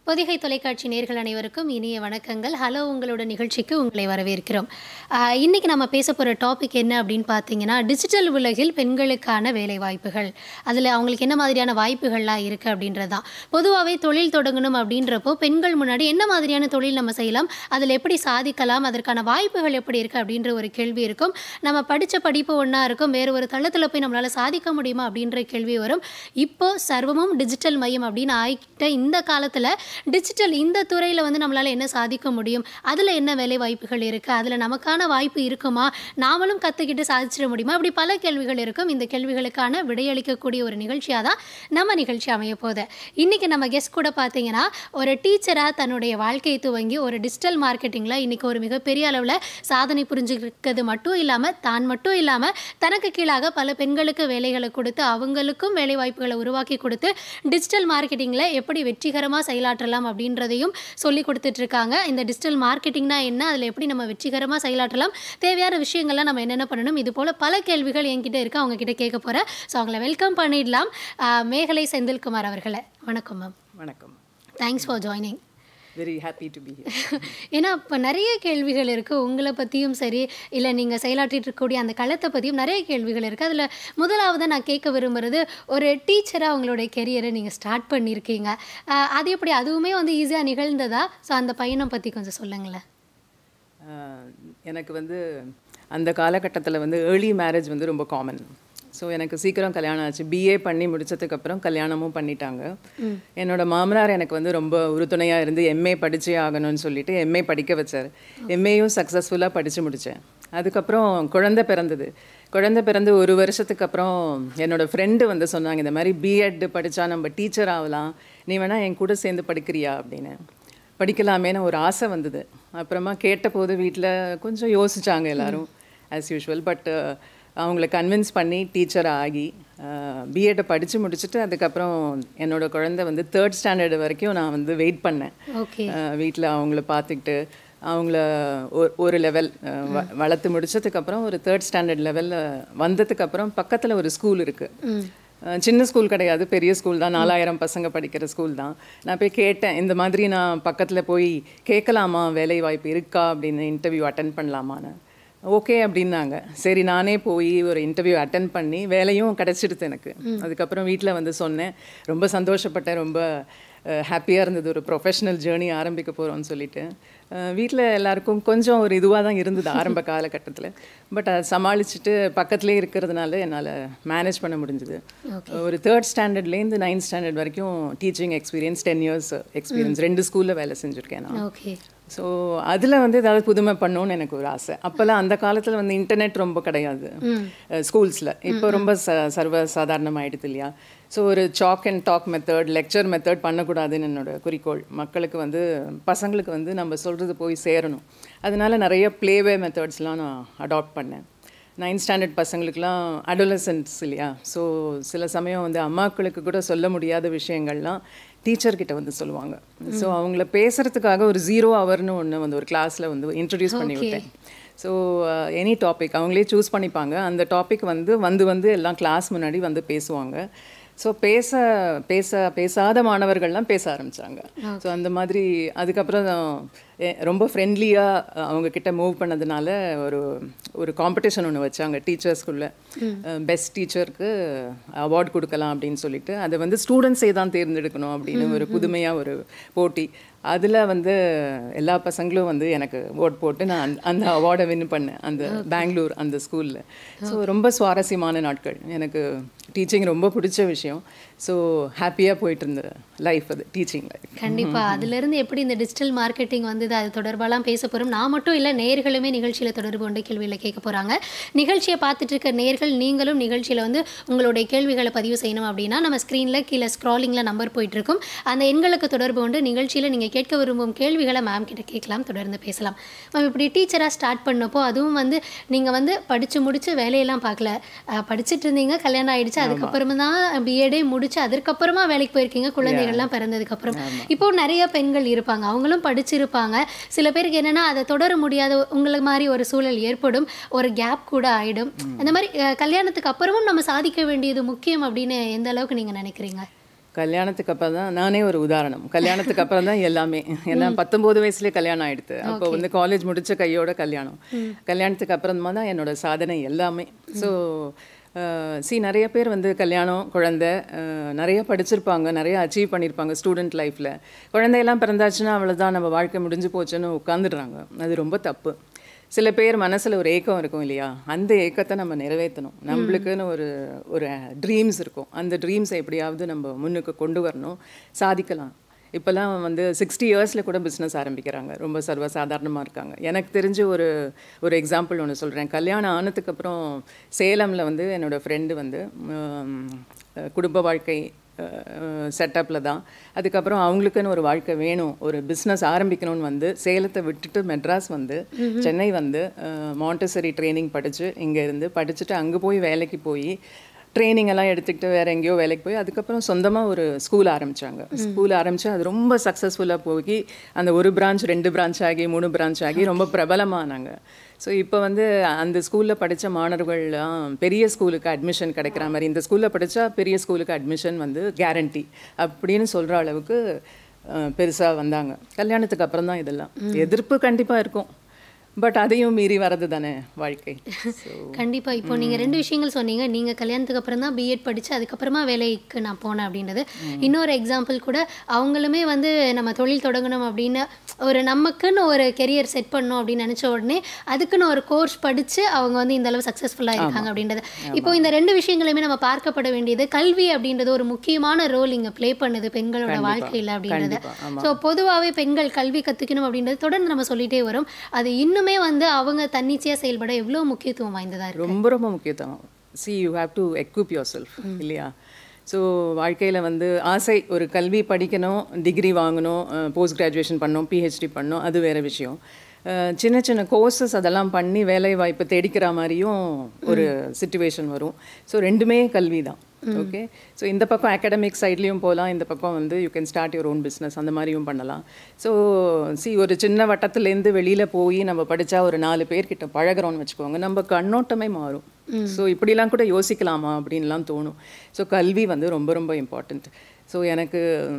பொதிகை தொலைக்காட்சி நேர்கள் அனைவருக்கும் இனிய வணக்கங்கள் ஹலோ உங்களோட நிகழ்ச்சிக்கு உங்களை வரவேற்கிறோம் ஆஹ் இன்னைக்கு நம்ம பேச போகிற டாபிக் என்ன அப்படின்னு பார்த்தீங்கன்னா டிஜிட்டல் உலகில் பெண்களுக்கான வேலை வாய்ப்புகள் அதில் அவங்களுக்கு என்ன மாதிரியான வாய்ப்புகள்லாம் இருக்குது அப்படின்றது தான் பொதுவாகவே தொழில் தொடங்கணும் அப்படின்றப்போ பெண்கள் முன்னாடி என்ன மாதிரியான தொழில் நம்ம செய்யலாம் அதில் எப்படி சாதிக்கலாம் அதற்கான வாய்ப்புகள் எப்படி இருக்குது அப்படின்ற ஒரு கேள்வி இருக்கும் நம்ம படித்த படிப்பு ஒன்றா இருக்கும் வேறு ஒரு தளத்தில் போய் நம்மளால் சாதிக்க முடியுமா அப்படின்ற கேள்வி வரும் இப்போ சர்வமும் டிஜிட்டல் மையம் அப்படின்னு ஆகிட்ட இந்த காலத்தில் டிஜிட்டல் இந்த துறையில் வந்து நம்மளால் என்ன சாதிக்க முடியும் அதில் என்ன வேலை வாய்ப்புகள் இருக்குது அதில் நமக்கான வாய்ப்பு இருக்குமா நாமளும் கற்றுக்கிட்டு சாதிச்சிட முடியுமா அப்படி பல கேள்விகள் இருக்கும் இந்த கேள்விகளுக்கான விடையளிக்கக்கூடிய ஒரு நிகழ்ச்சியாக தான் நம்ம நிகழ்ச்சி அமைய போகுது இன்றைக்கி நம்ம கெஸ்ட் கூட பார்த்தீங்கன்னா ஒரு டீச்சராக தன்னுடைய வாழ்க்கையை துவங்கி ஒரு டிஜிட்டல் மார்க்கெட்டிங்கில் இன்றைக்கி ஒரு மிகப்பெரிய அளவில் சாதனை புரிஞ்சுக்கிறது மட்டும் இல்லாமல் தான் மட்டும் இல்லாமல் தனக்கு கீழாக பல பெண்களுக்கு வேலைகளை கொடுத்து அவங்களுக்கும் வேலை வாய்ப்புகளை உருவாக்கி கொடுத்து டிஜிட்டல் மார்க்கெட்டிங்கில் எப்படி வெற்றிகரமாக செயலாற்றலாம் அப்படின்றதையும் சொல்லி கொடுத்துட்ருக்காங்க இந்த டிஜிட்டல் மார்க்கெட்டிங்னா என்ன அதில் எப்படி நம்ம வெற்றிகரமாக செயலாற்றலாம் தேவையான விஷயங்கள்லாம் நம்ம என்னென்ன பண்ணணும் இது போல் பல கேள்விகள் என்கிட்ட இருக்கு அவங்க கிட்ட கேட்க போகிறேன் ஸோ அவங்கள வெல்கம் பண்ணிடலாம் ஆஹ் மேகலை செந்தில்குமார் அவர்களை வணக்கம் மேம் வணக்கம் thanks for joining very happy to be ஏன்னா இப்போ நிறைய கேள்விகள் இருக்குது உங்களை பற்றியும் சரி இல்லை நீங்கள் செயலாற்றிட்டு இருக்கக்கூடிய அந்த களத்தை பற்றியும் நிறைய கேள்விகள் இருக்குது அதில் முதலாவது நான் கேட்க விரும்புகிறது ஒரு டீச்சராக உங்களுடைய கெரியரை நீங்கள் ஸ்டார்ட் பண்ணியிருக்கீங்க ஆஹ் அது எப்படி அதுவுமே வந்து ஈஸியாக நிகழ்ந்ததா ஸோ அந்த பயணம் பற்றி கொஞ்சம் சொல்லுங்களேன் எனக்கு வந்து அந்த காலகட்டத்தில் வந்து ஏர்லி மேரேஜ் வந்து ரொம்ப காமன் ஸோ எனக்கு சீக்கிரம் கல்யாணம் ஆச்சு பிஏ பண்ணி முடிச்சதுக்கப்புறம் கல்யாணமும் பண்ணிட்டாங்க என்னோட மாமனார் எனக்கு வந்து ரொம்ப உறுதுணையாக இருந்து எம்ஏ படிச்சே ஆகணும்னு சொல்லிட்டு எம்ஏ படிக்க வச்சார் எம்ஏயும் சக்ஸஸ்ஃபுல்லாக படித்து முடித்தேன் அதுக்கப்புறம் குழந்தை பிறந்தது குழந்தை பிறந்து ஒரு வருஷத்துக்கு அப்புறம் என்னோட ஃப்ரெண்டு வந்து சொன்னாங்க இந்த மாதிரி பிஎட் படித்தா நம்ம டீச்சர் ஆகலாம் நீ வேணால் என் கூட சேர்ந்து படிக்கிறியா அப்படின்னு படிக்கலாமேன்னு ஒரு ஆசை வந்தது அப்புறமா கேட்டபோது வீட்டில் கொஞ்சம் யோசிச்சாங்க எல்லாரும் ஆஸ் யூஷுவல் பட் அவங்கள கன்வின்ஸ் பண்ணி டீச்சர் ஆகி பிஎட்டை படித்து முடிச்சுட்டு அதுக்கப்புறம் என்னோட குழந்தை வந்து தேர்ட் ஸ்டாண்டர்டு வரைக்கும் நான் வந்து வெயிட் பண்ணேன் ஓகே வீட்டில் அவங்கள பார்த்துக்கிட்டு அவங்கள ஒரு- ஒரு லெவல் வளர்த்து முடிச்சதுக்கப்புறம் ஒரு தேர்ட் ஸ்டாண்டர்ட் லெவலில் வந்ததுக்கப்புறம் பக்கத்தில் ஒரு ஸ்கூல் இருக்குது அஹ் சின்ன ஸ்கூல் கிடையாது பெரிய ஸ்கூல் தான் நாலாயிரம் பசங்க படிக்கிற ஸ்கூல் தான் நான் போய் கேட்டேன் இந்த மாதிரி நான் பக்கத்தில் போய் கேட்கலாமா வேலை வாய்ப்பு இருக்கா அப்படின்னு இன்டர்வியூ அட்டன் பண்ணலாமான்னு ஓகே அப்படின்னாங்க சரி நானே போய் ஒரு இன்டர்வியூ அட்டன் பண்ணி வேலையும் கிடச்சிடுது எனக்கு அதுக்கப்புறம் வீட்டில் வந்து சொன்னேன் ரொம்ப சந்தோஷப்பட்டேன் ரொம்ப ஹாப்பியாக இருந்தது ஒரு ப்ரொஃபஷனல் ஜேர்னி ஆரம்பிக்க போகிறோம்னு சொல்லிட்டு வீட்டில் எல்லாருக்கும் கொஞ்சம் ஒரு இதுவாக தான் இருந்தது ஆரம்ப காலகட்டத்தில் பட் அதை சமாளிச்சுட்டு பக்கத்துலேயே இருக்கிறதுனால என்னால் மேனேஜ் பண்ண முடிஞ்சுது ஒரு தேர்ட் ஸ்டாண்டர்ட்லேருந்து நைன்த் ஸ்டாண்டர்ட் வரைக்கும் teaching experience ten years experience ரெண்டு ஸ்கூலில் வேலை செஞ்சுருக்கேன் நான் ஓகே ஸோ அதில் வந்து ஏதாவது புதுமை பண்ணணும்னு எனக்கு ஒரு ஆசை அப்போல்லாம் அந்த காலத்தில் வந்து இன்டர்நெட் ரொம்ப கிடையாது ஸ்கூல்ஸில் இப்போ ரொம்ப ச சர்வ சாதாரணமாயிடுது இல்லையா ஸோ ஒரு chalk and talk method lecture method பண்ணக்கூடாதுன்னு என்னோட குறிக்கோள் மக்களுக்கு வந்து பசங்களுக்கு வந்து நம்ம சொல்கிறது போய் சேரணும் அதனால நிறைய ப்ளேவே மெத்தட்ஸ்லாம் நான் அடாப்ட் பண்ணேன் நைன்த் ஸ்டாண்டர்ட் பசங்களுக்குலாம் அடோலசன்ஸ் இல்லையா ஸோ சில சமயம் வந்து அம்மாக்களுக்கு கூட சொல்ல முடியாத விஷயங்கள்லாம் டீச்சர்கிட்ட வந்து சொல்லுவாங்க ஸோ அவங்கள பேசுறதுக்காக ஒரு ஜீரோ ஹவர்னு ஒன்று வந்து ஒரு கிளாஸில் வந்து இன்ட்ரடியூஸ் பண்ணி விட்டேன் ஸோ எனி டாபிக் அவங்களே சூஸ் பண்ணிப்பாங்க அந்த டாபிக் வந்து வந்து வந்து எல்லாம் கிளாஸ் முன்னாடி வந்து பேசுவாங்க ஸோ பேச பேச பேசாத மாணவர்கள்லாம் பேச ஆரம்பிச்சாங்க ஸோ அந்த மாதிரி அதுக்கப்புறம் எ- ரொம்ப ஃப்ரெண்ட்லியாக அவங்க கிட்ட மூவ் பண்ணதுனால ஒரு ஒரு காம்படிஷன் ஒன்று வச்சாங்க டீச்சர்ஸ்குள்ள பெஸ்ட் டீச்சருக்கு அவார்ட் கொடுக்கலாம் அப்படின்னு சொல்லிட்டு அதை வந்து ஸ்டூடெண்ட்ஸே தான் தேர்ந்தெடுக்கணும் அப்படின்னு ஒரு புதுமையாக ஒரு போட்டி அதில் வந்து எல்லா பசங்களும் வந்து எனக்கு ஓட் போட்டு நான் அந்த- அந்த அவார்டை வின் பண்ணேன் அந்த பெங்களூர் அந்த ஸ்கூலில் ஸோ ரொம்ப சுவாரஸ்யமான நாட்கள் எனக்கு டீச்சிங் ரொம்ப பிடிச்ச விஷயம் ஸோ ஹாப்பியாக போயிட்டு இருந்த லைஃப் அது டீச்சிங் லைஃப் கண்டிப்பா அதுல இருந்து எப்படி இந்த டிஜிட்டல் மார்க்கெட்டிங் வந்தது அது தொடர்பாலாம் பேச போறோம் நான் மட்டும் இல்ல நேர்களுமே நிகழ்ச்சியில தொடர்பு கொண்டு கேள்விகளை கேட்க போறாங்க நிகழ்ச்சியை பார்த்துட்டு இருக்க நேர்கள் நீங்களும் நிகழ்ச்சியில வந்து உங்களுடைய கேள்விகளை பதிவு செய்யணும் அப்படின்னா நம்ம ஸ்க்ரீன்ல கீழே ஸ்க்ராலிங்ல நம்பர் போயிட்டு இருக்கும் அந்த எண்களுக்கு தொடர்பு கொண்டு நிகழ்ச்சியில நீங்க கேட்க விரும்பும் கேள்விகளை மேம் கிட்ட கேட்கலாம் தொடர்ந்து பேசலாம் மேம் இப்படி டீச்சரா ஸ்டார்ட் பண்ணப்போ அதுவும் வந்து நீங்க வந்து படிச்சு முடிச்சு வேலையெல்லாம் பார்க்கல அஹ், படிச்சிட்டு இருந்தீங்க கல்யாணம் ஆயிடுச்சு அதுக்கப்புறமா தான் பிஎடே முடிச்சு அதுக்கப்புறமா வேலைக்கு போயிருக்கீங்க குழந்தைகள்லாம் பிறந்ததுக்கு அப்புறம் இப்போ நிறைய பெண்கள் இருப்பாங்க அவங்களும் படிச்சிருப்பாங்க சில பேருக்கு என்னன்னா அதை தொடர முடியாத உங்களை மாதிரி ஒரு சூழல் ஏற்படும் ஒரு கேப் கூட ஆயிடும் அந்த மாதிரி அஹ், கல்யாணத்துக்கு அப்புறமும் நம்ம சாதிக்க வேண்டியது முக்கியம் அப்படின்னு எந்த அளவுக்கு நீங்க நினைக்கிறீங்க கல்யாணத்துக்கு அப்புறம் தான் நானே ஒரு உதாரணம் கல்யாணத்துக்கு அப்புறம் தான் எல்லாமே ஏன்னா பத்தொம்போது வயசுலேயே கல்யாணம் ஆயிடுது அப்போ வந்து காலேஜ் முடிச்ச கையோட கல்யாணம் கல்யாணத்துக்கு அப்புறமா தான் என்னோட சாதனை எல்லாமே ஸோ சி நிறைய பேர் வந்து கல்யாணம் குழந்தை அஹ், நிறைய படிச்சிருப்பாங்க நிறைய அச்சீவ் பண்ணியிருப்பாங்க ஸ்டூடெண்ட் லைஃப்பில் குழந்தையெல்லாம் பிறந்தாச்சுன்னா அவ்வளோதான் நம்ம வாழ்க்கை முடிஞ்சு போச்சுன்னு உட்காந்துடுறாங்க அது ரொம்ப தப்பு சில பேர் மனசில் ஒரு ஏக்கம் இருக்கும் இல்லையா அந்த ஏக்கத்தை நம்ம நிறைவேற்றணும் நம்மளுக்குன்னு ஒரு ஒரு ட்ரீம்ஸ் இருக்கும் அந்த ட்ரீம்ஸை எப்படியாவது நம்ம முன்னுக்கு கொண்டு வரணும் சாதிக்கலாம் இப்போல்லாம் வந்து சிக்ஸ்டி இயர்ஸில் கூட பிஸ்னஸ் ஆரம்பிக்கிறாங்க ரொம்ப சர்வசாதாரணமாக இருக்காங்க எனக்கு தெரிஞ்ச ஒரு ஒரு எக்ஸாம்பிள் ஒன்று சொல்கிறேன் கல்யாணம் ஆனதுக்கப்புறம் சேலமில் வந்து என்னோடய ஃப்ரெண்டு வந்து உம், குடும்ப வாழ்க்கை செட்டப்பில் தான் அதுக்கப்புறம் அவங்களுக்குன்னு ஒரு வாழ்க்கை வேணும் ஒரு பிஸ்னஸ் ஆரம்பிக்கணும்னு வந்து சேலத்தை விட்டுட்டு மெட்ராஸ் வந்து சென்னை வந்து மாண்டசரி ட்ரைனிங் படித்து இங்கே இருந்து படிச்சுட்டு அங்கே போய் வேலைக்கு போய் ட்ரைனிங் எல்லாம் எடுத்துக்கிட்டு வேற எங்கேயோ வேலைக்கு போய் அதுக்கப்புறம் சொந்தமாக ஒரு ஸ்கூல் ஆரம்பிச்சாங்க ஸ்கூல் ஆரம்பிச்சு அது ரொம்ப சக்ஸஸ்ஃபுல்லாக போய் அந்த ஒரு பிரான்ச் ரெண்டு பிரான்ச் ஆகி மூணு பிரான்ச் ஆகி ரொம்ப பிரபலமானாங்க ஸோ இப்போ வந்து அந்த ஸ்கூலில் படித்த மாணவர்கள்லாம் பெரிய ஸ்கூலுக்கு அட்மிஷன் கிடைக்கிற மாதிரி இந்த ஸ்கூலில் படித்தா பெரிய ஸ்கூலுக்கு அட்மிஷன் வந்து கேரண்டி அப்படின்னு சொல்கிற அளவுக்கு பெருசாக வந்தாங்க கல்யாணத்துக்கு அப்புறம் தான் இதெல்லாம் எதிர்ப்பு கண்டிப்பாக இருக்கும் பட் அதையும் மீறி வர்றது தானே வாழ்க்கை ஸோ கண்டிப்பா இப்போ நீங்க ரெண்டு விஷயங்கள் சொன்னீங்க நீங்க கல்யாணத்துக்கு அப்புறம் தான் பிஎட் படிச்சு அதுக்கப்புறமா வேலைக்கு நான் போனேன் அப்படின்றது இன்னொரு எக்ஸாம்பிள் கூட அவங்களுமே வந்து நம்ம தொழில் தொடங்கணும் அப்படின்னு ஒரு நமக்குன்னு ஒரு கெரியர் செட் பண்ணணும் அப்படின்னு நினைச்ச உடனே அதுக்குன்னு ஒரு கோர்ஸ் படிச்சு அவங்க வந்து இந்த அளவு சக்ஸஸ்ஃபுல்லாக இருக்காங்க அப்படின்றது இப்போ இந்த ரெண்டு விஷயங்களையுமே நம்ம பார்க்கப்பட வேண்டியது கல்வி அப்படின்றது ஒரு முக்கியமான ரோல் இங்க ப்ளே பண்ணுது பெண்களோட வாழ்க்கையில அப்படின்றது கண்டிப்பா, ஆமா. ஸோ பொதுவாகவே பெண்கள் கல்வி கத்துக்கணும் அப்படின்றது தொடர்ந்து நம்ம சொல்லிட்டே வரோம் அது இன்னுமே வந்து அவங்க தன்னிச்சையா செயல்பட எவ்வளவு முக்கியத்துவம் வாய்ந்ததா இருக்கு ரொம்ப ரொம்ப முக்கியத்துவம் see you have to equip yourself இல்லையா ஸோ வாழ்க்கையில் வந்து ஆசை ஒரு கல்வி படிக்கணும் டிகிரி வாங்கணும் போஸ்ட் கிராஜுவேஷன் பண்ணணும் பிஹெச்டி பண்ணணும் அது வேறு விஷயம் அஹ், சின்ன சின்ன கோர்சஸ் அதெல்லாம் பண்ணி வேலை வாய்ப்பு தேடிக்கிற மாதிரியும் ஒரு சுச்சுவேஷன் வரும் ஸோ ரெண்டுமே கல்வி தான் ஓகே ஸோ இந்த பக்கம் அகாடமிக் சைட்லேயும் போகலாம் இந்த பக்கம் வந்து you can start your own business அந்த மாதிரியும் பண்ணலாம் ஸோ சி ஒரு சின்ன வட்டத்துலேருந்து வெளியில் போய் நம்ம படித்தா ஒரு நாலு பேர்கிட்ட பழகுறோம்னு வச்சுக்கோங்க நம்ம கண்ணோட்டமே மாறும் ஸோ இப்படிலாம் கூட யோசிக்கலாமா அப்படின்லாம் தோணும் ஸோ கல்வி வந்து ரொம்ப ரொம்ப இம்பார்ட்டண்ட் ஸோ எனக்கு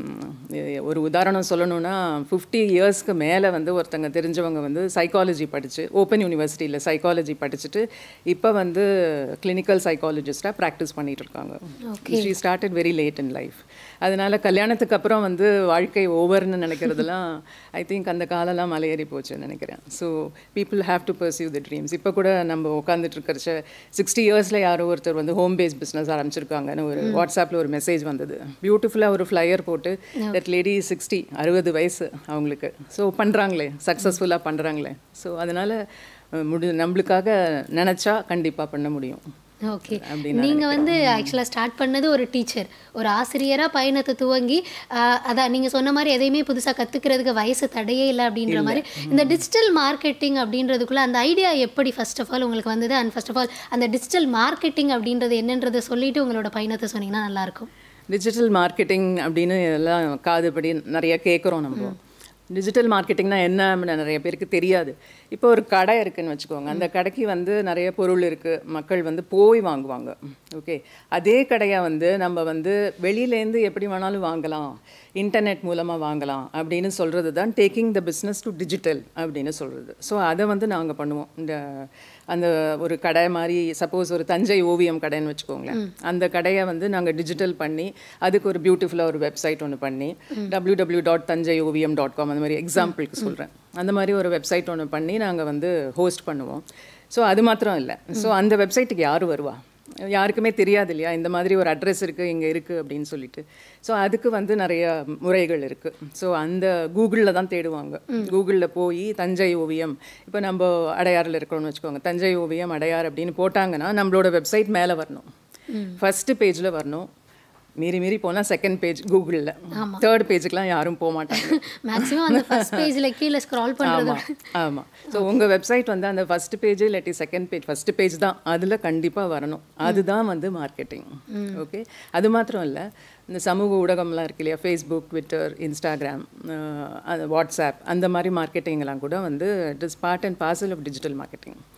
ம், ஒரு உதாரணம் சொல்லணும்னா ஃபிஃப்டி இயர்ஸ்க்கு மேலே வந்து ஒருத்தங்க தெரிஞ்சவங்க வந்து சைக்காலஜி படித்து ஓப்பன் யூனிவர்சிட்டியில் சைக்காலஜி படிச்சுட்டு இப்போ வந்து கிளினிக்கல் சைக்காலஜிஸ்டாக ப்ராக்டிஸ் பண்ணிட்டு இருக்காங்க she started very late in life அதனால கல்யாணத்துக்கு அப்புறம் வந்து வாழ்க்கை ஓவர்னு நினைக்கிறதுலாம் ஐ திங்க் அந்த காலம்லாம் மலையேறி போச்சுன்னு நினைக்கிறேன் so people have to pursue the dreams இப்போ கூட நம்ம உட்காந்துட்டு இருக்கிறச்ச சிக்ஸ்டி இயர்ஸில் யாரோ ஒருத்தர் வந்து ஹோம் பேஸ் பிஸ்னஸ் ஆரம்பிச்சிருக்காங்கன்னு ஒரு வாட்ஸ்அப்பில் ஒரு மெசேஜ் வந்தது பியூட்டிஃபுல்லாக ஒரு ஃப்ளையர் போட்டு தட் லேடி சிக்ஸ்டி அறுபது வயசு அவங்களுக்கு ஸோ பண்ணுறாங்களே சக்ஸஸ்ஃபுல்லாக பண்ணுறாங்களே ஸோ அதனால் முடி நம்மளுக்காக நினச்சா கண்டிப்பாக பண்ண முடியும் ஓகே நீங்க வந்து ஆக்சுவலாக ஸ்டார்ட் பண்ணது ஒரு டீச்சர் ஒரு ஆசிரியரா பயணத்தை துவங்கி ஆஹ், அதான் நீங்க சொன்ன மாதிரி எதையுமே புதுசா கத்துக்கிறதுக்கு வயசு தடையே இல்லை அப்படின்ற மாதிரி இந்த டிஜிட்டல் மார்க்கெட்டிங் அப்படின்றதுக்குள்ள அந்த ஐடியா எப்படி ஃபர்ஸ்ட் ஆஃப் ஆல் உங்களுக்கு வந்தது அண்ட் ஃபர்ஸ்ட் ஆஃப் ஆல் அந்த டிஜிட்டல் மார்க்கெட்டிங் அப்படின்றது என்னன்றதை சொல்லிட்டு உங்களோட பயணத்தை சொன்னீங்கன்னா நல்லா இருக்கும் டிஜிட்டல் மார்க்கெட்டிங் அப்படின்னு எல்லாம் காதுபடி நிறைய கேட்குறோம் நம்ம டிஜிட்டல் மார்க்கெட்டிங்னா என்ன நிறைய பேருக்கு தெரியாது இப்போ ஒரு கடை இருக்குன்னு வச்சுக்கோங்க அந்த கடைக்கு வந்து நிறைய பொருள் இருக்குது மக்கள் வந்து போய் வாங்குவாங்க ஓகே அதே கடையை வந்து நம்ம வந்து வெளியிலேருந்து எப்படி வேணாலும் வாங்கலாம் இன்டர்நெட் மூலமாக வாங்கலாம் அப்படின்னு சொல்கிறது தான் taking the business to digital அப்படின்னு சொல்கிறது ஸோ அதை வந்து நாங்கள் பண்ணுவோம் இந்த அந்த ஒரு கடை மாதிரி சப்போஸ் ஒரு தஞ்சை ஓவியம் கடைன்னு வச்சுக்கோங்களேன் அந்த கடையை வந்து நாங்கள் டிஜிட்டல் பண்ணி அதுக்கு ஒரு பியூட்டிஃபுல்லாக ஒரு வெப்சைட் ஒன்று பண்ணி டபிள்யூ டபிள்யூ டாட் தஞ்சை ஓவியம் டாட் காம் அந்த மாதிரி எக்ஸாம்பிளுக்கு சொல்கிறேன் அந்த மாதிரி ஒரு வெப்சைட் ஒன்று பண்ணி நாங்கள் வந்து ஹோஸ்ட் பண்ணுவோம் ஸோ அது மாத்திரம் இல்லை ஸோ அந்த வெப்சைட்டுக்கு யார் வருவா யாருக்குமே தெரியாது இல்லையா இந்த மாதிரி ஒரு அட்ரஸ் இருக்குது இங்கே இருக்குது அப்படின்னு சொல்லிட்டு ஸோ அதுக்கு வந்து நிறைய முறைகள் இருக்குது ஸோ அந்த கூகுளில் தான் தேடுவாங்க கூகுளில் போய் தஞ்சை ஓவியம் இப்போ நம்ம அடையாறில் இருக்கிறோம்னு வச்சுக்கோங்க தஞ்சை ஓவியம் அடையார் அப்படின்னு போட்டாங்கன்னா நம்மளோட வெப்சைட் மேலே வரணும் ஃபஸ்ட்டு பேஜில் வரணும் மீறி மீறி போனால் செகண்ட் பேஜ் கூகுளில் தேர்ட் பேஜுக்கெலாம் யாரும் போக மாட்டாங்க மேக்ஸிமம் அந்த ஃபர்ஸ்ட் பேஜ்ல கீழே ஸ்க்ரால் பண்றது ஆமாம் ஆமாம் ஸோ உங்கள் வெப்சைட் வந்து அந்த ஃபர்ஸ்ட் பேஜ் இல்லாட்டி செகண்ட் பேஜ் ஃபர்ஸ்ட் பேஜ் தான் அதில் கண்டிப்பாக வரணும் அதுதான் வந்து மார்க்கெட்டிங் ஓகே அது மாத்திரம் இல்லை இந்த சமூக ஊடகம்லாம் இருக்கு இல்லையா ஃபேஸ்புக் ட்விட்டர் இன்ஸ்டாகிராம் அது வாட்ஸ்அப் அந்த மாதிரி மார்க்கெட்டிங் எல்லாம் கூட வந்து it is part and parcel of digital marketing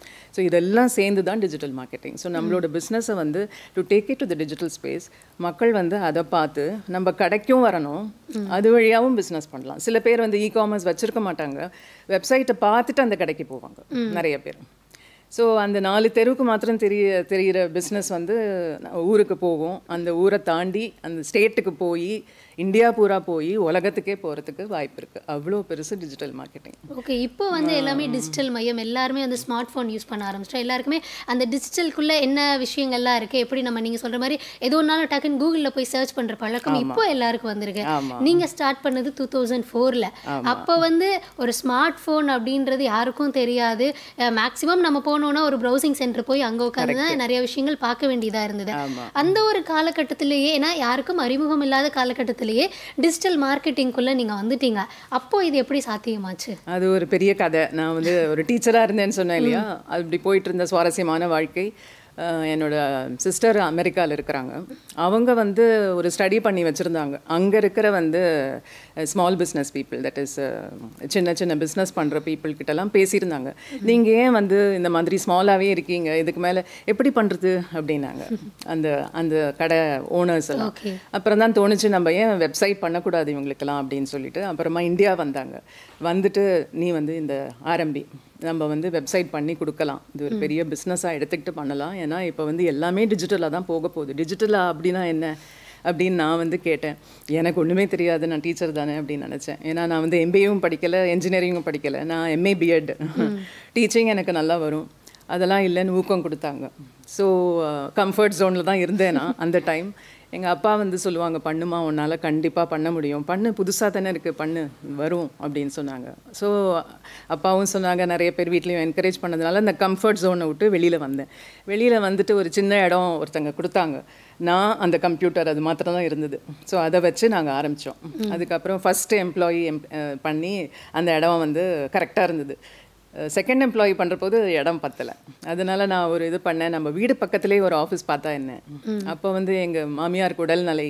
so இதெல்லாம் சேர்ந்து தான் டிஜிட்டல் மார்க்கெட்டிங் ஸோ நம்மளோட பிஸ்னஸை வந்து to take it to the digital space மக்கள் வந்து அதை பார்த்து நம்ம கடைக்கும் வரணும் அது வழியாகவும் பிஸ்னஸ் பண்ணலாம் சில பேர் வந்து இ காமர்ஸ் வச்சுருக்க மாட்டாங்க வெப்சைட்டை பார்த்துட்டு அந்த கடைக்கு போவாங்க நிறைய பேர் ஸோ அந்த நாலு தெருவுக்கு மாத்திரம் தெரிய தெரிகிற பிஸ்னஸ் வந்து ஊருக்கு போகும் அந்த ஊரை தாண்டி அந்த ஸ்டேட்டுக்கு போய் இந்தியா பூரா போய் உலகத்துக்கே போகிறதுக்கு வாய்ப்பு இருக்குது அவ்வளோ பெருசு டிஜிட்டல் மார்க்கெட்டிங் ஓகே இப்போ வந்து எல்லாமே டிஜிட்டல் மையம் எல்லாருமே வந்து ஸ்மார்ட் ஃபோன் யூஸ் பண்ண ஆரம்பிச்சிட்டோம் எல்லாருக்குமே அந்த டிஜிட்டல்குள்ளே என்ன விஷயங்கள்லாம் இருக்குது எப்படி நம்ம நீங்கள் சொல்கிற மாதிரி எது ஒன்றாலும் டக்குன்னு கூகுளில் போய் சர்ச் பண்ணுற பழக்கம் இப்போ எல்லாருக்கும் வந்திருக்கு ஆமா. நீங்கள் ஸ்டார்ட் பண்ணது டூ தௌசண்ட் ஃபோரில் அப்போ வந்து ஒரு ஸ்மார்ட் ஃபோன் அப்படின்றது யாருக்கும் தெரியாது மேக்ஸிமம் நம்ம போனோம்னா ஒரு ப்ரௌசிங் சென்டர் போய் அங்கே உட்காந்து தான் நிறைய விஷயங்கள் பார்க்க வேண்டியதாக இருந்தது ஆமா. அந்த ஒரு காலகட்டத்திலேயே ஏன்னா யாருக்கும் அறிமுகம் இல்லாத காலகட்டத்திலேயே டிஜிட்டல் மார்க்கெட்டிங்குள்ளே நீங்கள் வந்துட்டீங்க அப்போ இது எப்படி சாத்தியமாச்சு அது ஒரு பெரிய கதை நான் வந்து ஒரு டீச்சராக இருந்தேன்னு சொன்னேன் இல்லையா அது இப்படி போயிட்டு இருந்த சுவாரஸ்யமான வாழ்க்கை அஹ், என்னோட சிஸ்டர் அமெரிக்காவில் இருக்கிறாங்க அவங்க வந்து ஒரு ஸ்டடி பண்ணி வச்சுருந்தாங்க அங்கே இருக்கிற வந்து small business people that is சின்ன சின்ன பிஸ்னஸ் பண்ணுற பீப்புள் கிட்டலாம் பேசியிருந்தாங்க நீங்கள் ஏன் வந்து இந்த மாதிரி ஸ்மாலாகவே இருக்கீங்க இதுக்கு மேலே எப்படி பண்ணுறது அப்படின்னாங்க அந்த அந்த கடை ஓனர்ஸ் எல்லாம் ஓகே அப்புறம் தான் தோணுச்சு நம்ம ஏன் வெப்சைட் பண்ணக்கூடாது இவங்களுக்கெல்லாம் அப்படின்னு சொல்லிட்டு அப்புறமா இந்தியா வந்தாங்க வந்துட்டு நீ வந்து இந்த ஆரம்பி நம்ம வந்து வெப்சைட் பண்ணி கொடுக்கலாம் இது ஒரு பெரிய பிஸ்னஸாக எடுத்துக்கிட்டு பண்ணலாம் ஏன்னா இப்போ வந்து எல்லாமே டிஜிட்டலாக தான் போக போகுது டிஜிட்டலாக அப்படின்னா என்ன அப்படின்னு நான் வந்து கேட்டேன் எனக்கு ஒன்றுமே தெரியாது நான் டீச்சர் தானே அப்படின்னு நினச்சேன் ஏன்னா நான் வந்து எம்பிஏவும் படிக்கலை என்ஜினியரிங்கும் படிக்கலை நான் எம்ஏ பிஎட் டீச்சிங் எனக்கு நல்லா வரும் அதெல்லாம் இல்லைன்னு ஊக்கம் கொடுத்தாங்க ஸோ கம்ஃபர்ட் ஜோனில் தான் இருந்தேன் நான் அந்த டைம் எங்கள் அப்பா வந்து சொல்லுவாங்க பண்ணுமா உன்னால் கண்டிப்பாக பண்ண முடியும் பண்ணு புதுசாக தானே இருக்குது பண்ணு வரும் அப்படின்னு சொன்னாங்க ஸோ அப்பாவும் சொன்னாங்க நிறைய பேர் வீட்லேயும் என்கரேஜ் பண்ணதுனால அந்த கம்ஃபர்ட் ஜோனை விட்டு வெளியில் வந்தேன் வெளியில் வந்துட்டு ஒரு சின்ன இடம் ஒருத்தங்க கொடுத்தாங்க நான் அந்த கம்ப்யூட்டர் அது மாத்திரம் தான் இருந்தது ஸோ அதை வச்சு நாங்கள் ஆரம்பித்தோம் அதுக்கப்புறம் ஃபஸ்ட்டு எம்ப்ளாயி எம் அஹ் பண்ணி அந்த இடம் வந்து கரெக்டாக இருந்தது செகண்ட் எம்ப்ளாயி பண்ணுற போது இடம் பத்தலை அதனால நான் ஒரு இது பண்ணேன் நம்ம வீடு பக்கத்துலேயே ஒரு ஆஃபீஸ் பார்த்தா என்ன அப்போ வந்து எங்கள் மாமியாருக்கு உடல்நிலை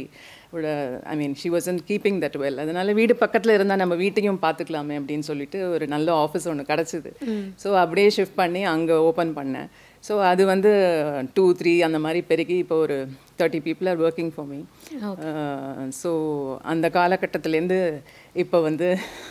I mean she wasn't keeping that well அதனால வீடு பக்கத்தில் இருந்தால் நம்ம வீட்டையும் பார்த்துக்கலாமே அப்படின்னு சொல்லிட்டு ஒரு நல்ல ஆஃபீஸ் ஒன்று கிடச்சிது ஸோ அப்படியே ஷிஃப்ட் பண்ணி அங்கே ஓப்பன் பண்ணேன் ஸோ அது வந்து டூ த்ரீ அந்த மாதிரி பெருகி இப்போ ஒரு thirty people are working for me so அந்த காலகட்டத்திலேருந்து இப்போ வந்து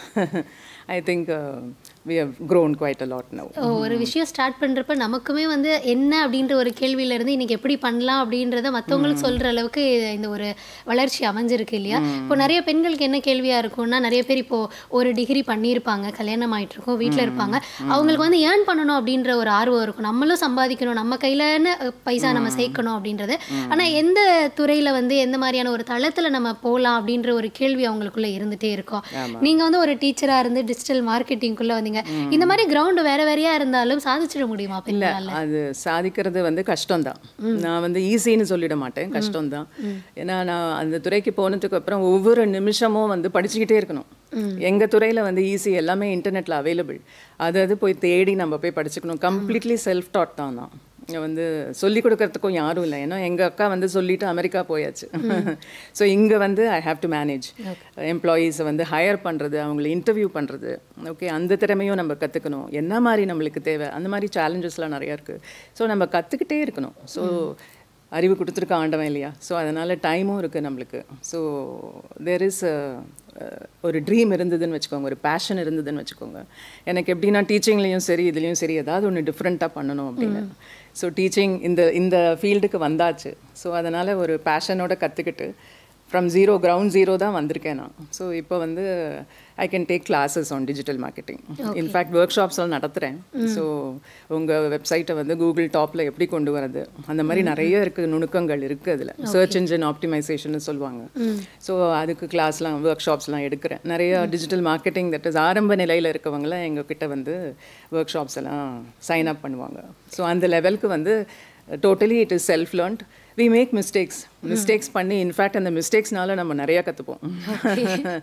I think we have grown quite a lot now ஒரு விஷயம் ஸ்டார்ட் பண்ணுறப்ப நமக்குமே வந்து என்ன அப்படின்ற ஒரு கேள்வியில இருந்து இன்னைக்கு எப்படி பண்ணலாம் அப்படின்றத மற்றவங்களுக்கு சொல்கிற அளவுக்கு இந்த ஒரு வளர்ச்சி அமைஞ்சிருக்கு இல்லையா இப்போ நிறைய பெண்களுக்கு என்ன கேள்வியாக இருக்கும்னா நிறைய பேர் இப்போ ஒரு டிகிரி பண்ணியிருப்பாங்க கல்யாணம் ஆயிட்டு இருக்கும் வீட்டில் இருப்பாங்க அவங்களுக்கு வந்து ஏர்ன் பண்ணணும் அப்படின்ற ஒரு ஆர்வம் இருக்கும் நம்மளும் சம்பாதிக்கணும் நம்ம கையிலன்னு பைசா நம்ம சேர்க்கணும் அப்படின்றது ஆனால் எந்த துறையில் வந்து எந்த மாதிரியான ஒரு தளத்தில் நம்ம போகலாம் அப்படின்ற ஒரு கேள்வி அவங்களுக்குள்ள இருந்துகிட்டே இருக்கும் நீங்கள் வந்து ஒரு டீச்சராக இருந்து டிஜிட்டல் மார்க்கெட்டிங்குள்ளே வந்தீங்க இந்த மாதிரி கிரவுண்டு வேற வேறையா இருந்தாலும் சாதிச்சிட முடியுமா இல்லை பெண்களால் அது சாதிக்கிறது வந்து கஷ்டம்தான் நான் வந்து ஈஸின்னு சொல்லிட மாட்டேன் கஷ்டம்தான் ஏன்னா நான் அந்த துறைக்கு போனதுக்கு அப்புறம் ஒவ்வொரு நிமிஷமும் வந்து படிச்சுக்கிட்டே இருக்கணும் எங்கள் துறையில் வந்து ஈஸி எல்லாமே இன்டர்நெட்டில் அவைலபிள் அது அது போய் தேடி நம்ம போய் படிச்சுக்கணும் கம்ப்ளீட்லி செல்ஃப் டாட் தான் நான் இங்க வந்து சொல்லி கொடுக்கறதுக்கும் யாரும் இல்லை ஏன்னா எங்கள் அக்கா வந்து சொல்லிட்டு அமெரிக்கா போயாச்சு ஸோ இங்கே வந்து ஐ ஹாவ் டு மேனேஜ் எம்ப்ளாயீஸை வந்து ஹையர் பண்ணுறது அவங்கள இன்டர்வியூ பண்ணுறது ஓகே அந்த திறமையும் நம்ம கற்றுக்கணும் என்ன மாதிரி நம்மளுக்கு தேவை அந்த மாதிரி சேலஞ்சஸ்லாம் நிறையா இருக்குது ஸோ நம்ம கற்றுக்கிட்டே இருக்கணும் ஸோ அறிவு கொடுத்துருக்க ஆண்டவன் இல்லையா ஸோ அதனால் டைமும் இருக்குது நம்மளுக்கு ஸோ தேர் இஸ் ஒரு ட்ரீம் இருந்ததுன்னு வச்சுக்கோங்க ஒரு பேஷன் இருந்ததுன்னு வச்சுக்கோங்க எனக்கு எப்படின்னா டீச்சிங்லேயும் சரி இதுலேயும் சரி ஏதாவது ஒன்று டிஃப்ரெண்ட்டாக பண்ணணும் அப்படின்னு ஸோ டீச்சிங் இந்த இந்த ஃபீல்டுக்கு வந்தாச்சு ஸோ அதனால் ஒரு பேஷனோட கற்றுக்கிட்டு ஃப்ரம் ஜீரோ கிரவுண்ட் ஜீரோ தான் வந்திருக்கேன் நான் ஸோ இப்போ வந்து I can take classes on digital marketing in fact ஒர்க் ஷாப்ஸ்லாம் நடத்துகிறேன் ஸோ உங்கள் வெப்சைட்டை வந்து கூகுள் டாப்பில் எப்படி கொண்டு வரது அந்த மாதிரி நிறைய இருக்குது நுணுக்கங்கள் இருக்குது அதில் சர்ச் இன்ஜின் ஆப்டிமைசேஷன் சொல்லுவாங்க ஸோ அதுக்கு கிளாஸ்லாம் ஒர்க் ஷாப்ஸ்லாம் எடுக்கிறேன் நிறைய டிஜிட்டல் மார்க்கெட்டிங் தட் இஸ் ஆரம்ப நிலையில் இருக்கவங்களாம் எங்கள் கிட்ட வந்து ஒர்க் ஷாப்ஸ் எல்லாம் சைன் அப் பண்ணுவாங்க ஸோ அந்த லெவலுக்கு வந்து totally it is self learned we make mistakes mistakes பண்ணி இன்ஃபேக்ட் அந்த மிஸ்டேக்ஸ்னால நம்ம நிறையா கற்றுப்போம்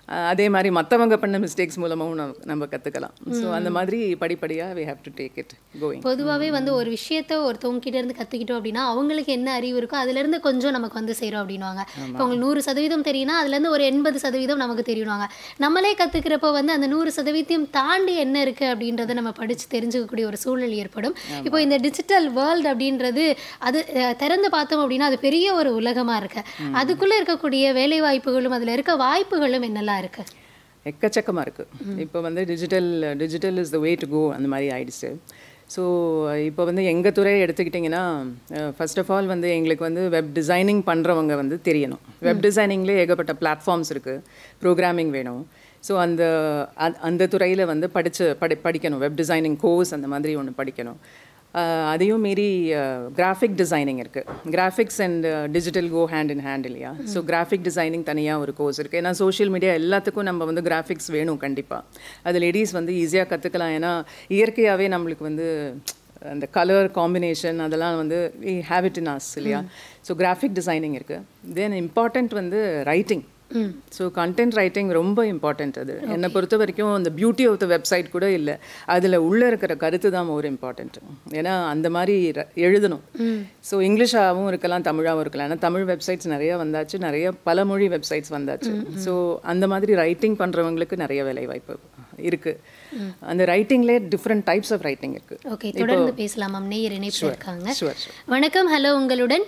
அஹ் அதே மாதிரி மற்றவங்க பண்ண மிஸ்டேக்ஸ் மூலமாகவும் நம்ம நம்ம கற்றுக்கலாம் ஸோ அந்த மாதிரி படிப்படியாக we have to take it going பொதுவாகவே வந்து ஒரு விஷயத்த ஒருத்தவங்க கிட்ட இருந்து கற்றுக்கிட்டோம் அப்படின்னா அவங்களுக்கு என்ன அறிவு இருக்கோ அதுலேருந்து கொஞ்சம் நமக்கு வந்து சேரும் அப்படின்வாங்க இப்போ உங்களுக்கு நூறு சதவீதம் தெரியும்னா அதுலேருந்து ஒரு எண்பது சதவீதம் நமக்கு தெரியுவாங்க நம்மளே கற்றுக்கிறப்போ வந்து அந்த நூறு சதவீதம் தாண்டி என்ன இருக்குது அப்படின்றத நம்ம படித்து தெரிஞ்சுக்கக்கூடிய ஒரு சூழல் ஏற்படும் இப்போ இந்த டிஜிட்டல் வேர்ல்டு அப்படின்றது அது அஹ், திறந்து பார்த்தோம் அப்படின்னா அது பெரிய ஒரு உலகமாக இருக்கு அதுக்குள்ளே இருக்கக்கூடிய வேலை வாய்ப்புகளும் அதில் இருக்க வாய்ப்புகளும் என்னெல்லாம் இருக்கு எக்கச்சக்கமாக இருக்குது இப்போ வந்து digital digital is the way to go அந்த மாதிரி ஆயிடுச்சு ஸோ இப்போ வந்து எங்கள் துறையை எடுத்துக்கிட்டிங்கன்னா ஃபர்ஸ்ட் ஆஃப் ஆல் வந்து எங்களுக்கு வந்து வெப் டிசைனிங் பண்ணுறவங்க வந்து தெரியணும் வெப் டிசைனிங்லேயே ஏகப்பட்ட பிளாட்ஃபார்ம்ஸ் இருக்குது ப்ரோக்ராமிங் வேணும் ஸோ அந்த அ- அந்த துறையில் வந்து படித்து படி படிக்கணும் வெப் டிசைனிங் கோர்ஸ் அந்த மாதிரி ஒன்று படிக்கணும் அஹ் அதையும் மீறி கிராஃபிக் டிசைனிங் இருக்குது graphics and digital go hand in hand இல்லையா ஸோ கிராஃபிக் டிசைனிங் தனியாக ஒரு கோர்ஸ் இருக்குது ஏன்னா சோஷியல் மீடியா எல்லாத்துக்கும் நம்ம வந்து கிராஃபிக்ஸ் வேணும் கண்டிப்பாக அது லேடிஸ் வந்து ஈஸியாக கற்றுக்கலாம் ஏன்னா இயற்கையாகவே நம்மளுக்கு வந்து அந்த கலர் காம்பினேஷன் அதெல்லாம் வந்து we have it in us இல்லையா ஸோ கிராஃபிக் டிசைனிங் இருக்குது தென் இம்பார்ட்டண்ட் வந்து ரைட்டிங் ஸோ கண்டென்ட் ரைட்டிங் ரொம்ப இம்பார்ட்டண்ட் அது என்னை பொறுத்த வரைக்கும் அந்த பியூட்டி ஆஃப் த வெப்சைட் கூட இல்லை அதில் உள்ளே இருக்கிற கருத்து தான் ஒரு இம்பார்ட்டண்ட் ஏன்னா அந்த மாதிரி ர- எழுதணும் ஸோ இங்கிலீஷாகவும் இருக்கலாம் தமிழாகவும் இருக்கலாம் ஏன்னா தமிழ் வெப்சைட்ஸ் நிறைய வந்தாச்சு நிறைய பல மொழி வெப்சைட்ஸ் வந்தாச்சு ஸோ அந்த மாதிரி ரைட்டிங் பண்ணுறவங்களுக்கு நிறைய வேலை வாய்ப்பு இருக்குது அந்த ரைட்டிங்லேயே டிஃப்ரெண்ட் டைப்ஸ் ஆஃப் ரைட்டிங் இருக்குது ஓகே தொடர்ந்து பேசலாம் மேம் நேயர் இணைப்பில் இருக்காங்க ஷுவர் ஷுவர் வணக்கம் ஹலோ உங்களுடன்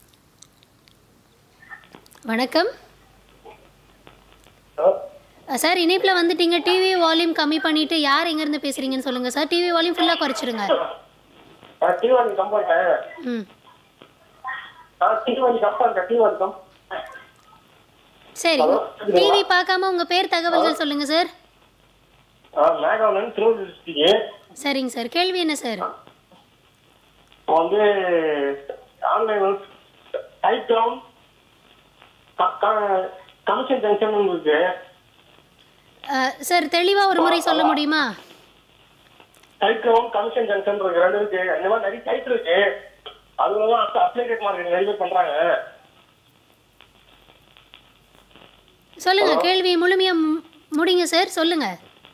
வணக்கம் அஹ் சார் இணைப்பில் வந்துட்டீங்க டிவி வால்யூம் கம்மி பண்ணிட்டு யார் எங்கேருந்து பேசுறீங்கன்னு சொல்லுங்க சார் டிவி வால்யூம் ஃபுல்லாக குறைச்சிருங்க தீவாளி கம்பெனிட்டேன் ம் தீவாளி கம்பெனிட்டேன் தீவாளி கம் சரி டிவி பார்க்காம உங்க பேர் தகவல்கள் சொல்லுங்க சார் மேகாவலன் திருவள்ளூர் டிஸ்ட்ரிக்ட் சரிங்க சார் கேள்வி என்ன சார் இப்போ வந்து ஆன்லைன் டைப் டவுன் கமிஷன் ஜங்ஷன் இருக்கு அஹ் சார் தெளிவாக ஒரு முறை சொல்ல முடியுமா டைப் டவுன் கமிஷன் ஜங்ஷன் இருக்கு ரெண்டு இருக்கு இந்த மாதிரி நிறைய டைப் இருக்கு அதுல தான் அப்ளிகேட் மார்க்கெட் நிறைய பேர் பண்றாங்க சொல்லுங்க கேள்வியை முழுமையா மு- முடிங்க சார் சொல்லுங்க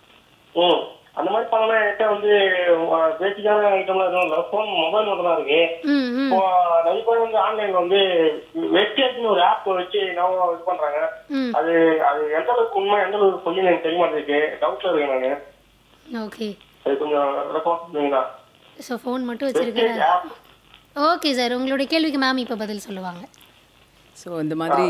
ம் அந்த மாதிரி பண்ணலாம் என்கிட்ட வந்து பேசிக்கான ஐட்டம்லாம் எதுவும் இல்லை ஃபோன் மொபைல் மட்டும் தான் இருக்கு ம் ம் இப்போ நிறைய பேர் வந்து ஆன்லைன்ல வந்து வெப்சைட்னு ஒரு ஆப் வச்சு நம்ம இது பண்றாங்க ம் அது அது எந்த அளவுக்கு உண்மை எந்த அளவுக்கு பொய் எனக்கு தெரிய மாட்டேங்குது டவுட்ல இருக்கேன் நானு ஓகே அது கொஞ்சம் ரெஸ்பான்ஸ் பண்ணுவீங்களா ஸோ ஃபோன் மட்டும் வச்சிருக்கிற வெப்சைட் ஆப் ஓகே சார் உங்களுடைய கேள்விக்கு மேம் இப்போ பதில் சொல்லுவாங்க ஸோ இந்த மாதிரி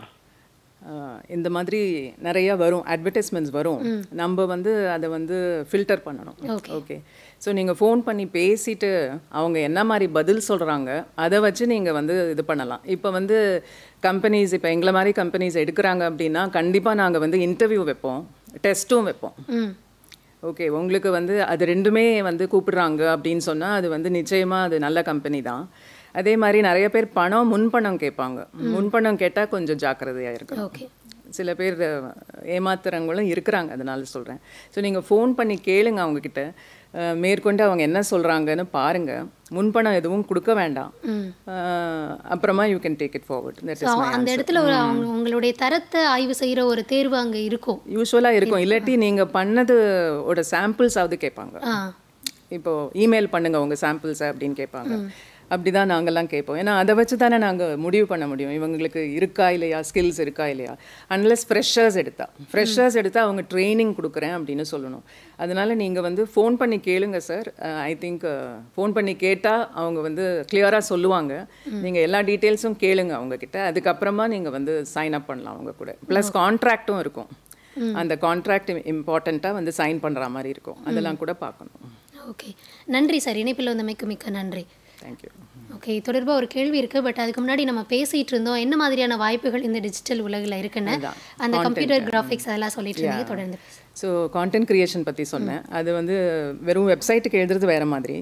அஹ், இந்த மாதிரி நிறைய வரும் அட்வர்டைஸ்மெண்ட்ஸ் வரும் நம்ம வந்து அதை வந்து ஃபில்டர் பண்ணணும் Okay. ஓகே ஸோ நீங்கள் ஃபோன் பண்ணி பேசிட்டு அவங்க என்ன மாதிரி பதில் சொல்கிறாங்க அதை வச்சு நீங்கள் வந்து இது பண்ணலாம் இப்போ வந்து கம்பெனிஸ் இப்போ எங்களை மாதிரி கம்பெனிஸ் எடுக்கிறாங்க அப்படின்னா கண்டிப்பாக நாங்கள் வந்து இன்டர்வியூ வைப்போம் டெஸ்ட்டும் வைப்போம் ம் ஓகே உங்களுக்கு வந்து அது ரெண்டுமே வந்து கூப்பிடுறாங்க அப்படின்னு சொன்னால் அது வந்து நிச்சயமாக அது நல்ல கம்பெனி தான் அதே மாதிரி நிறைய பேர் பணம் முன்பணம் கேட்பாங்க முன்பணம் கேட்டால் கொஞ்சம் ஜாக்கிரதையாக இருக்கும் ஓகே சில பேர் அஹ், ஏமாத்துறவங்களும் இருக்கிறாங்க அதனால சொல்கிறேன் ஸோ நீங்கள் ஃபோன் பண்ணி கேளுங்க அவங்கக்கிட்ட அஹ், மேற்கொண்டு அவங்க என்ன சொல்கிறாங்கன்னு பாருங்கள் முன்பணம் எதுவும் கொடுக்க வேண்டாம் ம் அஹ், அப்புறமா you can take it forward that so is அந்த இடத்துல ஒரு அவங்க உங்களுடைய தரத்தை ஆய்வு செய்கிற ஒரு தேர்வு அங்கே இருக்கும் யூஸ்வலாக இருக்கும் இல்லாட்டி நீங்கள் பண்ணது ஓட சாம்பிள்ஸாவது கேட்பாங்க ஆ இப்போ இமெயில் பண்ணுங்க உங்க சாம்பிள்ஸை அப்படின்னு கேட்பாங்க அப்படிதான் நாங்கெல்லாம் கேட்போம் ஏன்னா அதை வச்சு தானே நாங்கள் முடிவு பண்ண முடியும் இவங்களுக்கு இருக்கா இல்லையா ஸ்கில்ஸ் இருக்கா இல்லையா அன்லெஸ் ஃப்ரெஷர்ஸ் எடுத்தா ஃப்ரெஷர்ஸ் எடுத்தா அவங்க ட்ரைனிங் கொடுக்குறேன் அப்படின்னு சொல்லணும் அதனால நீங்கள் வந்து ஃபோன் பண்ணி கேளுங்க சார் ஐ திங்க் ஃபோன் பண்ணி கேட்டால் அவங்க வந்து கிளியராக சொல்லுவாங்க நீங்கள் எல்லா டீட்டெயில்ஸும் கேளுங்க அவங்க கிட்ட அதுக்கப்புறமா நீங்கள் வந்து சைன் அப் பண்ணலாம் அவங்க கூட ப்ளஸ் கான்ட்ராக்டும் இருக்கும் அந்த கான்ட்ராக்ட் இம்பார்ட்டண்ட்டாக வந்து சைன் பண்ணுற மாதிரி இருக்கும் அதெல்லாம் கூட பார்க்கணும் ஓகே நன்றி சார் இணைப்பில் வந்தமைக்கு மிக்க நன்றி தேங்க்யூ ஓகே தொடர்பாக ஒரு கேள்வி இருக்கு பட் அதுக்கு முன்னாடி நம்ம பேசிட்டு இருந்தோம் என்ன மாதிரியான வாய்ப்புகள் இந்த டிஜிட்டல் உலகில் இருக்குன்னு அந்த கம்ப்யூட்டர் கிராஃபிக்ஸ் அதெல்லாம் சொல்லிட்டு இருந்தீங்க தொடர்ந்து பேசுங்க. ஸோ கான்டென்ட் கிரியேஷன் பற்றி சொன்னேன் அது வந்து வெறும் வெப்சைட்டுக்கு எழுதுறது வேறு மாதிரி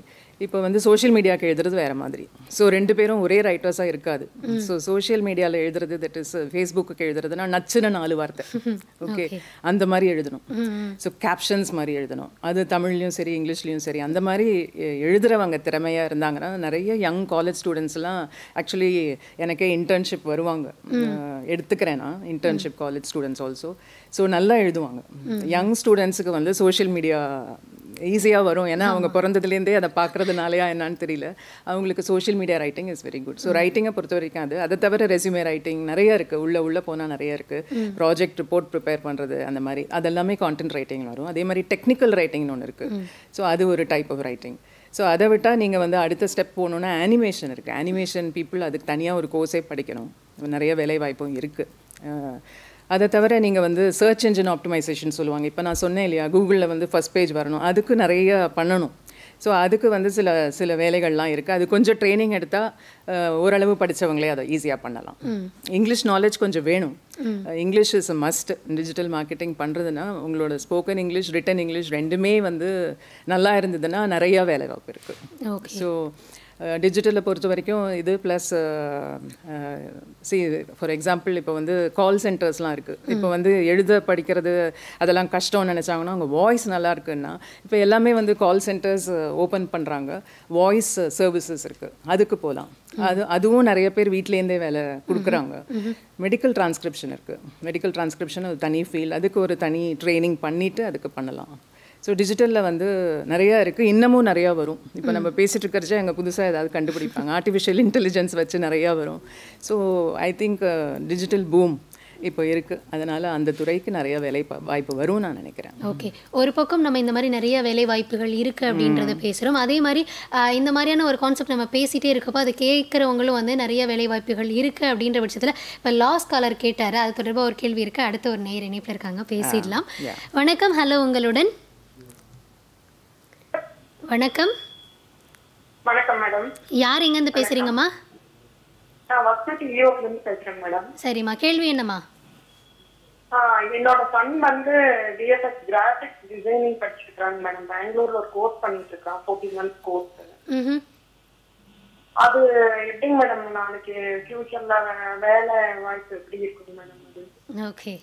இப்போ வந்து சோஷியல் மீடியாவுக்கு எழுதுறது வேற மாதிரி ஸோ ரெண்டு பேரும் ஒரே ரைட்டர்ஸாக இருக்காது ஸோ சோஷியல் மீடியாவில் எழுதுறது தட் இஸ் ஃபேஸ்புக்கு எழுதுறதுனா நச்சுன்னு நாலு வார்த்தை ஓகே அந்த மாதிரி எழுதணும் ஸோ கேப்ஷன்ஸ் மாதிரி எழுதணும் அது தமிழ்லையும் சரி இங்கிலீஷ்லேயும் சரி அந்த மாதிரி எ- எழுதுறவங்க திறமையாக இருந்தாங்கன்னா நிறைய யங் காலேஜ் ஸ்டூடெண்ட்ஸ்லாம் ஆக்சுவலி எனக்கே இன்டர்ன்ஷிப் வருவாங்க அஹ் எடுத்துக்கிறேன் நான் internship college students also so நல்லா எழுதுவாங்க யங் ஸ்டூடெண்ட்ஸுக்கு வந்து சோஷியல் மீடியா ஈஸியாக வரும் ஏன்னா அவங்க பிறந்ததுலேருந்தே அதை பார்க்கறதுனாலயா என்னன்னு தெரியல அவங்களுக்கு social media writing is very good so ரைட்டிங்கை பொறுத்த வரைக்கும் அது அதை தவிர ரெஸ்யூமே ரைட்டிங் நிறைய இருக்குது உள்ளே உள்ளே போனால் நிறைய இருக்குது ப்ராஜெக்ட் ரிப்போர்ட் ப்ரிப்பேர் பண்ணுறது அந்த மாதிரி அதெல்லாமே கான்டென்ட் ரைட்டிங் வரும் அதே மாதிரி டெக்னிக்கல் ரைட்டிங்னு ஒன்று இருக்குது ஸோ அது ஒரு டைப் ஆஃப் ரைட்டிங் ஸோ அதை விட்டால் நீங்கள் வந்து அடுத்த ஸ்டெப் போகணுன்னா அனிமேஷன் இருக்குது அனிமேஷன் பீப்புள் அதுக்கு தனியாக ஒரு கோர்ஸே படிக்கணும் நிறைய வேலை வாய்ப்பும் இருக்குது அதை தவிர நீங்கள் வந்து சர்ச் என்ஜின் ஆப்டிமைசேஷன் சொல்லுவாங்க இப்போ நான் சொன்னேன் இல்லையா கூகுளில் வந்து ஃபர்ஸ்ட் பேஜ் வரணும் அதுக்கு நிறைய பண்ணணும் ஸோ அதுக்கு வந்து சில சில வேலைகள்லாம் இருக்குது அது கொஞ்சம் ட்ரைனிங் எடுத்தால் ஓரளவு படிச்சவங்களே அதை ஈஸியாக பண்ணலாம் இங்கிலீஷ் நாலேஜ் கொஞ்சம் வேணும் English is a must digital marketing பண்ணுறதுன்னா உங்களோட ஸ்போக்கன் இங்கிலீஷ் ரிட்டன் இங்கிலீஷ் ரெண்டுமே வந்து நல்லா இருந்ததுன்னா நிறையா வேலை வாய்ப்பு இருக்குது ஓகே ஸோ டிஜிட்டலை பொறுத்த வரைக்கும் இது ப்ளஸ் சி ஃபார் எக்ஸாம்பிள் இப்போ வந்து கால் சென்டர்ஸ்லாம் இருக்குது இப்போ வந்து எழுத படிக்கிறது அதெல்லாம் கஷ்டம்னு நினச்சாங்கன்னா அவங்க வாய்ஸ் நல்லா இருக்குன்னா இப்போ எல்லாமே வந்து கால் சென்டர்ஸ் ஓப்பன் பண்ணுறாங்க வாய்ஸ் சர்வீசஸ் இருக்குது அதுக்கு போகலாம் அது அதுவும் நிறைய பேர் வீட்டிலேருந்தே வேலை கொடுக்குறாங்க மெடிக்கல் டிரான்ஸ்கிரிப்ஷன் இருக்குது மெடிக்கல் டிரான்ஸ்கிரிப்ஷன் ஒரு தனி ஃபீல்ட் அதுக்கு ஒரு தனி ட்ரைனிங் பண்ணிவிட்டு அதுக்கு பண்ணலாம் ஸோ டிஜிட்டலில் வந்து நிறையா இருக்குது இன்னமும் நிறையா வரும் இப்போ நம்ம பேசிட்டு இருக்கிறச்சே அங்கே புதுசாக ஏதாவது கண்டுபிடிப்பாங்க ஆர்டிஃபிஷியல் இன்டெலிஜென்ஸ் வச்சு நிறையா வரும் so I think digital boom இப்போ இருக்குது அதனால் அந்த துறைக்கு நிறைய வேலை ப- வாய்ப்பு வரும்னு நான் நினைக்கிறேன் ஓகே ஒரு பக்கம் நம்ம இந்த மாதிரி நிறைய வேலை வாய்ப்புகள் இருக்கு அப்படின்றத பேசுகிறோம் அதே மாதிரி ஆஹ், இந்த மாதிரியான ஒரு கான்செப்ட் நம்ம பேசிட்டே இருக்கப்போ அதை கேட்குறவங்களும் வந்து நிறைய வேலை வாய்ப்புகள் இருக்கு அப்படின்ற பட்சத்தில் இப்போ லாஸ் காலர் கேட்டார் அது தொடர்பாக ஒரு கேள்வி இருக்கு அடுத்த ஒரு நேர் இணைப்பில் இருக்காங்க பேசிடலாம் வணக்கம் ஹலோ உங்களுடன் வணக்கம் வணக்கம் மேடம் யார் எங்கேருந்து பேசுறீங்கம்மா நான் வசதி ஈரோட்ல இருந்து பேசுறேன் மேடம் சரிம்மா கேள்வி என்னம்மா ஆஹ் என்னோட சன் வந்து டிஎஸ்எஸ் கிராஃபிக்ஸ் டிசைனிங் படிச்சுட்டு இருக்காங்க மேடம் பெங்களூர்ல ஒரு கோர்ஸ் பண்ணிட்டு இருக்கான் ஃபோர்டீன் மந்த்ஸ் கோர்ஸ் ம் அது எப்படிங்க மேடம் நாளைக்கு ஃபியூச்சர்ல வேலை வாய்ப்பு எப்படி இருக்குது மேடம் அது ஓகே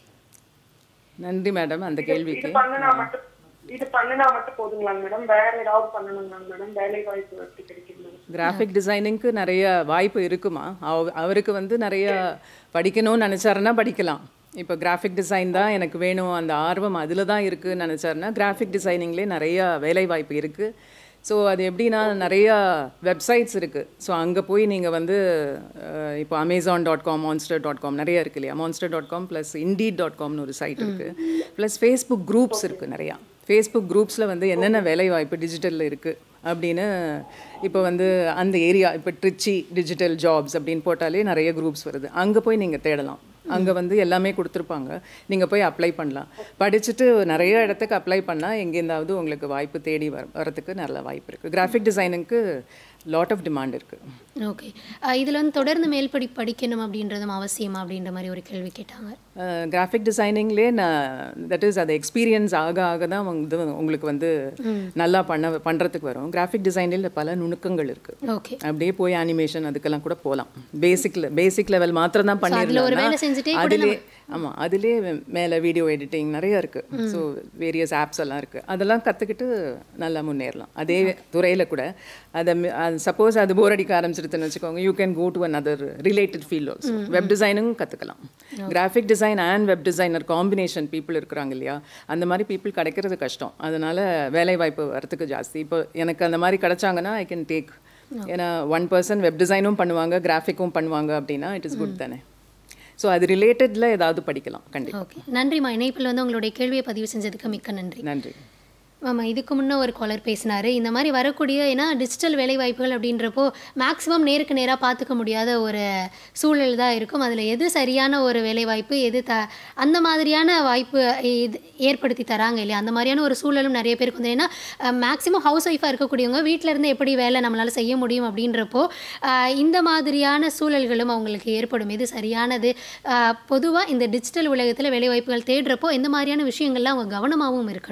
நன்றி மேடம் அந்த இது கேள்விக்கு பண்ணுனா மட்டும் இது பண்ணுனா மட்டும் போதுங்களாங்க மேடம் வேற ஏதாவது பண்ணணுங்களாங்க மேடம் வேலை வாய்ப்பு எப்படி கிடைக்குது மேடம் கிராஃபிக் டிசைனிங்க்கு நிறைய வாய்ப்பு இருக்குமா அவ- அவருக்கு வந்து நிறைய படிக்கணும்னு நினச்சாருன்னா படிக்கலாம் இப்போ கிராஃபிக் டிசைன் தான் எனக்கு வேணும் அந்த ஆர்வம் அதில் தான் இருக்குன்னு நினச்சாருன்னா கிராஃபிக் டிசைனிங்லேயே நிறைய வேலை வாய்ப்பு இருக்குது ஸோ அது எப்படின்னா நிறையா வெப்சைட்ஸ் இருக்குது ஸோ அங்கே போய் நீங்கள் வந்து அஹ், இப்போ Amazon dot com Monster dot com நிறைய இருக்கு இல்லையா Monster dot com plus Indeed dot காம்னு ஒரு சைட் இருக்குது ப்ளஸ் ஃபேஸ்புக் குரூப்ஸ் இருக்குது நிறையா ஃபேஸ்புக் குரூப்ஸில் வந்து என்னென்ன வேலை வாய்ப்பு டிஜிட்டலில் இருக்குது அப்படின்னு இப்போ வந்து அந்த ஏரியா இப்போ ட்ரிச்சி டிஜிட்டல் ஜாப்ஸ் அப்படின்னு போட்டாலே நிறைய குரூப்ஸ் வருது அங்கே போய் நீங்கள் தேடலாம் அங்கே வந்து எல்லாமே கொடுத்துருப்பாங்க நீங்கள் போய் அப்ளை பண்ணலாம் படிச்சுட்டு நிறைய இடத்துக்கு அப்ளை பண்ணால் எங்கேருந்தாவது உங்களுக்கு வாய்ப்பு தேடி வர வரத்துக்கு நல்ல வாய்ப்பு இருக்குது கிராஃபிக் டிசைனிங்க்கு லாட் ஆஃப் டிமாண்ட் இருக்குது ஓகே இதில் வந்து தொடர்ந்து மேல்படி படிக்கணும் அப்படின்றதும் அவசியமா அப்படின்ற மாதிரி ஒரு கேள்வி கேட்டாங்க கிராஃபிக் டிசைனிங்லேயே நான் தட் இஸ் அது எக்ஸ்பீரியன்ஸ் ஆக ஆக தான் வந்து உங்களுக்கு வந்து நல்லா பண்ண பண்ணுறதுக்கு வரும் கிராஃபிக் டிசைனில் பல நுணுக்கங்கள் இருக்குது ஓகே அப்படியே போய் அனிமேஷன் அதுக்கெல்லாம் கூட போகலாம் பேசிக்ல பேசிக் லெவல் மாத்திரம் தான் அதுல ஒரு வேலை செஞ்சுட்டே கூட அதிலே ஆமாம் அதிலே மேலே வீடியோ எடிட்டிங் நிறைய இருக்குது ஸோ வேரியஸ் ஆப்ஸ் எல்லாம் இருக்குது அதெல்லாம் கற்றுக்கிட்டு நல்லா முன்னேறலாம் அதே துறையில் கூட அதை சப்போஸ் அது போர் அடிக்க ஆரம்பிச்சிருதுன்னு வச்சுக்கோங்க you can go to another related field also web டிசைனும் கற்றுக்கலாம் graphic design and web designer combination people இருக்கிறாங்க இல்லையா அந்த மாதிரி பீப்புள் கிடைக்கிறது கஷ்டம் அதனால வேலை வாய்ப்பு வரத்துக்கு ஜாஸ்தி இப்போ எனக்கு அந்த மாதிரி கிடைச்சாங்கன்னா ஐ கேன் டேக் ஏன்னா ஒன் பர்சன் வெப் டிசைனும் பண்ணுவாங்க கிராஃபிக்கும் பண்ணுவாங்க அப்படின்னா இட் இஸ் குட் தானே ஸோ அது ரிலேட்டடில் ஏதாவது படிக்கலாம் கண்டிப்பாக ஓகே நன்றிம்மா இணைப்பில் வந்து உங்களுடைய கேள்வியை பதிவு செஞ்சதுக்கு மிக்க நன்றி நன்றி ஆமாம் இதுக்கு முன்னே ஒரு காலர் பேசினார் இந்த மாதிரி வரக்கூடிய ஏன்னா டிஜிட்டல் வேலைவாய்ப்புகள் அப்படின்றப்போ மேக்ஸிமம் நேருக்கு நேராக பார்த்துக்க முடியாத ஒரு சூழல் தான் இருக்கும் அதில் எது சரியான ஒரு வேலைவாய்ப்பு எது த அந்த மாதிரியான வாய்ப்பு இது ஏற்படுத்தி தராங்க இல்லையா அந்த மாதிரியான ஒரு சூழலும் நிறைய பேருக்கு வந்து ஏன்னா மேக்ஸிமம் ஹவுஸ் ஒய்ஃபாக இருக்கக்கூடியவங்க வீட்டில் இருந்து எப்படி வேலை நம்மளால் செய்ய முடியும் அப்படின்றப்போ அஹ், இந்த மாதிரியான சூழல்களும் அவங்களுக்கு ஏற்படும் எது சரியானது பொதுவாக இந்த டிஜிட்டல் உலகத்தில் வேலைவாய்ப்புகள் தேடுறப்போ இந்த மாதிரியான விஷயங்கள்லாம் அவங்க கவனமாகவும் இருக்கணும்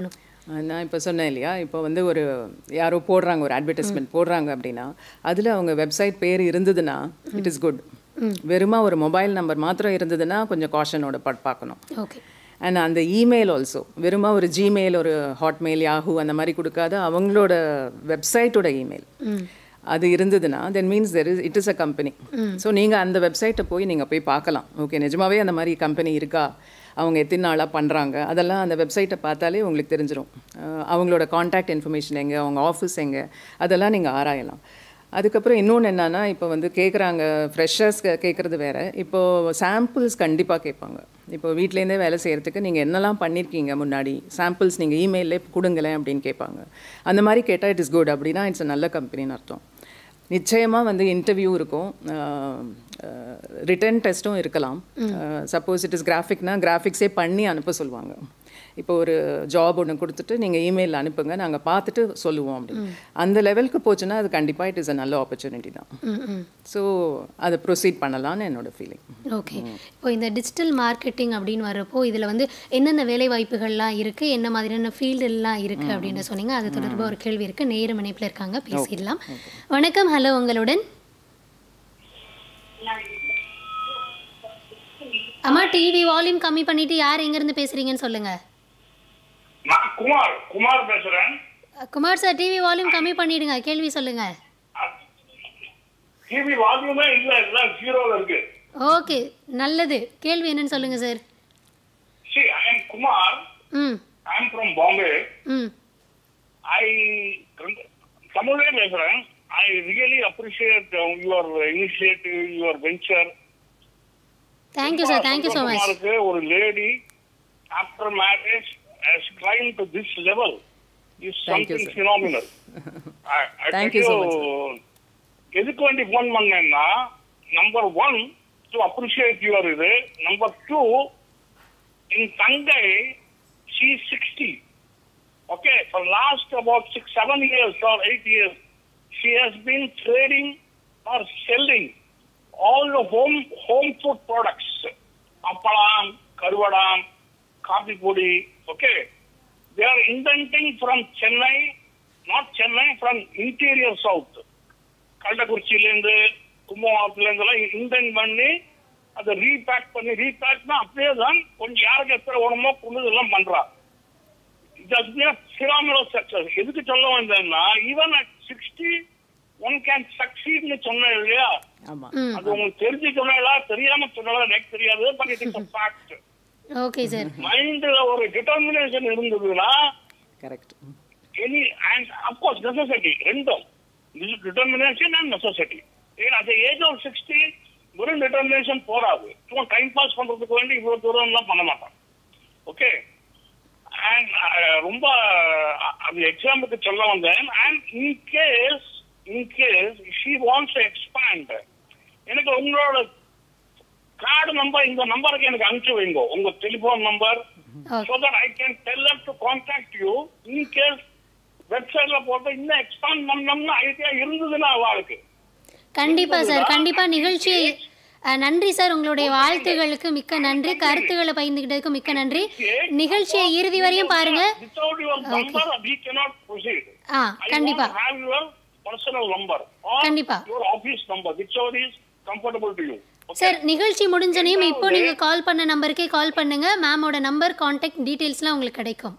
நான் இப்போ சொன்னேன் இல்லையா இப்போ வந்து ஒரு யாரோ போடுறாங்க ஒரு அட்வர்டைஸ்மெண்ட் போடுறாங்க அப்படின்னா அதில் அவங்க வெப்சைட் பேர் இருந்ததுன்னா இட் இஸ் குட் வெறுமா ஒரு மொபைல் நம்பர் மாத்திரம் இருந்ததுன்னா கொஞ்சம் காஷனோட பட் பார்க்கணும் ஓகே அண்ட் அந்த இமெயில் ஆல்சோ வெறுமா ஒரு ஜிமெயில் ஒரு ஹாட்மெயில் யாஹூ அந்த மாதிரி கொடுக்காத அவங்களோட வெப்சைட்டோட இமெயில் அது இருந்ததுன்னா then means there is it is a company so நீங்கள் அந்த வெப்சைட்டை போய் நீங்கள் போய் பார்க்கலாம் ஓகே நிஜமாவே அந்த மாதிரி கம்பெனி இருக்கா அவங்க எத்தனை நாளாக பண்ணுறாங்க அதெல்லாம் அந்த வெப்சைட்டை பார்த்தாலே உங்களுக்கு தெரிஞ்சிடும் அஹ் அவங்களோட காண்டாக்ட் இன்ஃபர்மேஷன் எங்கே அவங்க ஆஃபீஸ் எங்கே அதெல்லாம் நீங்கள் ஆராயலாம் அதுக்கப்புறம் இன்னொன்று என்னன்னா இப்போ வந்து கேட்குறாங்க ஃப்ரெஷர்ஸ் கேட்குறது வேற இப்போ சாம்பிள்ஸ் கண்டிப்பாக கேட்பாங்க இப்போ வீட்டிலேருந்தே வேலை செய்கிறதுக்கு நீங்கள் என்னெல்லாம் பண்ணியிருக்கீங்க முன்னாடி சாம்பிள்ஸ் நீங்கள் இமெயிலே கொடுங்களேன் அப்படின்னு கேட்பாங்க அந்த மாதிரி கேட்டால் இட் இஸ் குட் அப்படின்னா இட்ஸ் நல்ல கம்பெனின்னு அர்த்தம் நிச்சயமாக வந்து இன்டர்வியூ இருக்கும் ரிட்டன் டெஸ்ட்டும் இருக்கலாம் சப்போஸ் இட் இஸ் கிராஃபிக்னா கிராஃபிக்ஸே பண்ணி அனுப்ப சொல்லுவாங்க இப்போ ஒரு ஜாப் ஒன்று கொடுத்துட்டு நீங்கள் இமெயில் அனுப்புங்க நாங்கள் பார்த்துட்டு சொல்லுவோம் அப்படின்னு அந்த லெவலுக்கு போச்சுன்னா அது கண்டிப்பாக இட் இஸ் அ நல்ல ஆப்பர்ச்சுனிட்டி தான் ம் ம் ஸோ அதை ப்ரொசீட் பண்ணலாம்னு என்னோட ஃபீலிங் ஓகே இப்போ இந்த டிஜிட்டல் மார்க்கெட்டிங் அப்படின்னு வரப்போ இதில் வந்து என்னென்ன வேலை வாய்ப்புகள்லாம் இருக்குது என்ன மாதிரியான ஃபீல்டெல்லாம் இருக்குது அப்படின்னு சொன்னீங்க அது தொடர்பாக ஒரு கேள்வி இருக்குது நேரம் இணைப்பில் இருக்காங்க பேசிடலாம் வணக்கம் ஹலோ உங்களுடன் அம்மா டிவி வால்யூம் கம்மி பண்ணிட்டு யார் எங்கேருந்து பேசுகிறீங்கன்னு சொல்லுங்கள் நான் குமார் குமார் பேசுறேன் குமார் சார் டிவி வால்யூம் கம்மி பண்ணிடுங்க கேள்வி சொல்லுங்கள் டிவி வால்யூமே இல்ல எல்லாம் ஜீரோல இருக்கு ஓகே நல்லது கேள்வி என்னன்னு சொல்லுங்கள் sir see I am Kumar hmm I am from Bombay hmm I தமிழே பேசுறேன் I really appreciate your initiative your venture thank you sir thank you so much குமாருக்கு ஒரு lady after marriage has climb to this level is Thank you, something sir. Phenomenal Thank you so much, எதுக்கு வேண்டி phone பண்ணேன்னா number one to appreciate your இது number two என் தங்கை she sixty okay for last about six seven years or eight years she has been trading or selling all the home home food products appalam karuvadam coffee podi okay they are indenting from Chennai not Chennai from interior south கள்ளக்குறிச்சியிலேருந்து கும்பகோணத்துலேருந்து எல்லாம் indent பண்ணி அதை ரீபேக் பண்ணி ரீபேக்னா அப்படியே தான் கொஞ்சம் யாருக்கு எத்தனை வேணுமோ கொண்டு இதெல்லாம் பண்றா ஃபினாமினல் சக்சஸ் எதுக்கு சொல்ல வந்தேன்னா even at sixty one can சக்சீட்னு சொன்னேன் இல்லையா ஆமாம் ம் அது உங்களுக்கு தெரிஞ்சு சொன்னா தெரியாம சொன்னா எனக்கு தெரியாது but it is fact okay sir மைண்ட்ல ஒரு டிட்டர்மினேஷன் இருந்ததுன்னா correct any and of course necessity ரெண்டும் determination and necessity at age of sixty வெறும் டிட்டர்மினேஷன் போராது சும்மா டைம் பாஸ் பண்றதுக்கு வேண்டி இவ்வளவு தூரம் எல்லாம் பண்ண மாட்டான் ஓகே அண்ட் ரொம்ப அஹ், அது எக்ஸாம்பிளுக்கு சொல்ல வந்தேன் and in case in case she wants expand எனக்கு உங்களோட கார்டு நம்பர் இந்த நம்பருக்கு எனக்கு அனுப்பிச்சு வைங்க உங்க telephone number okay so that I can tell them to contact you in case வெப்சைட்ல போட்டு இன்னும் எக்ஸ்பாண்ட் பண்ணோம்னு ஐடியா இருந்ததுன்னா அவளுக்கு கண்டிப்பா சார் கண்டிப்பா நிகழ்ச்சியை அஹ், நன்றி சார் உங்களுடைய வாழ்த்துகளுக்கு மிக்க நன்றி கருத்துக்களை பகிர்ந்துகிட்டதுக்கு மிக்க நன்றி நிகழ்ச்சியை இறுதி வரையும் பாருங்க without your number we cannot proceed ah I கண்டிப்பா want to have your personal number or கண்டிப்பா. your office number whichever is comfortable to you okay sir நிகழ்ச்சி முடிஞ்சனையும் இப்போ நீங்க கால் பண்ண நம்பருக்கே கால் பண்ணுங்க மேமோட நம்பர் காண்டாக்ட் டீடைல்ஸ்லாம் உங்களுக்கு கிடைக்கும்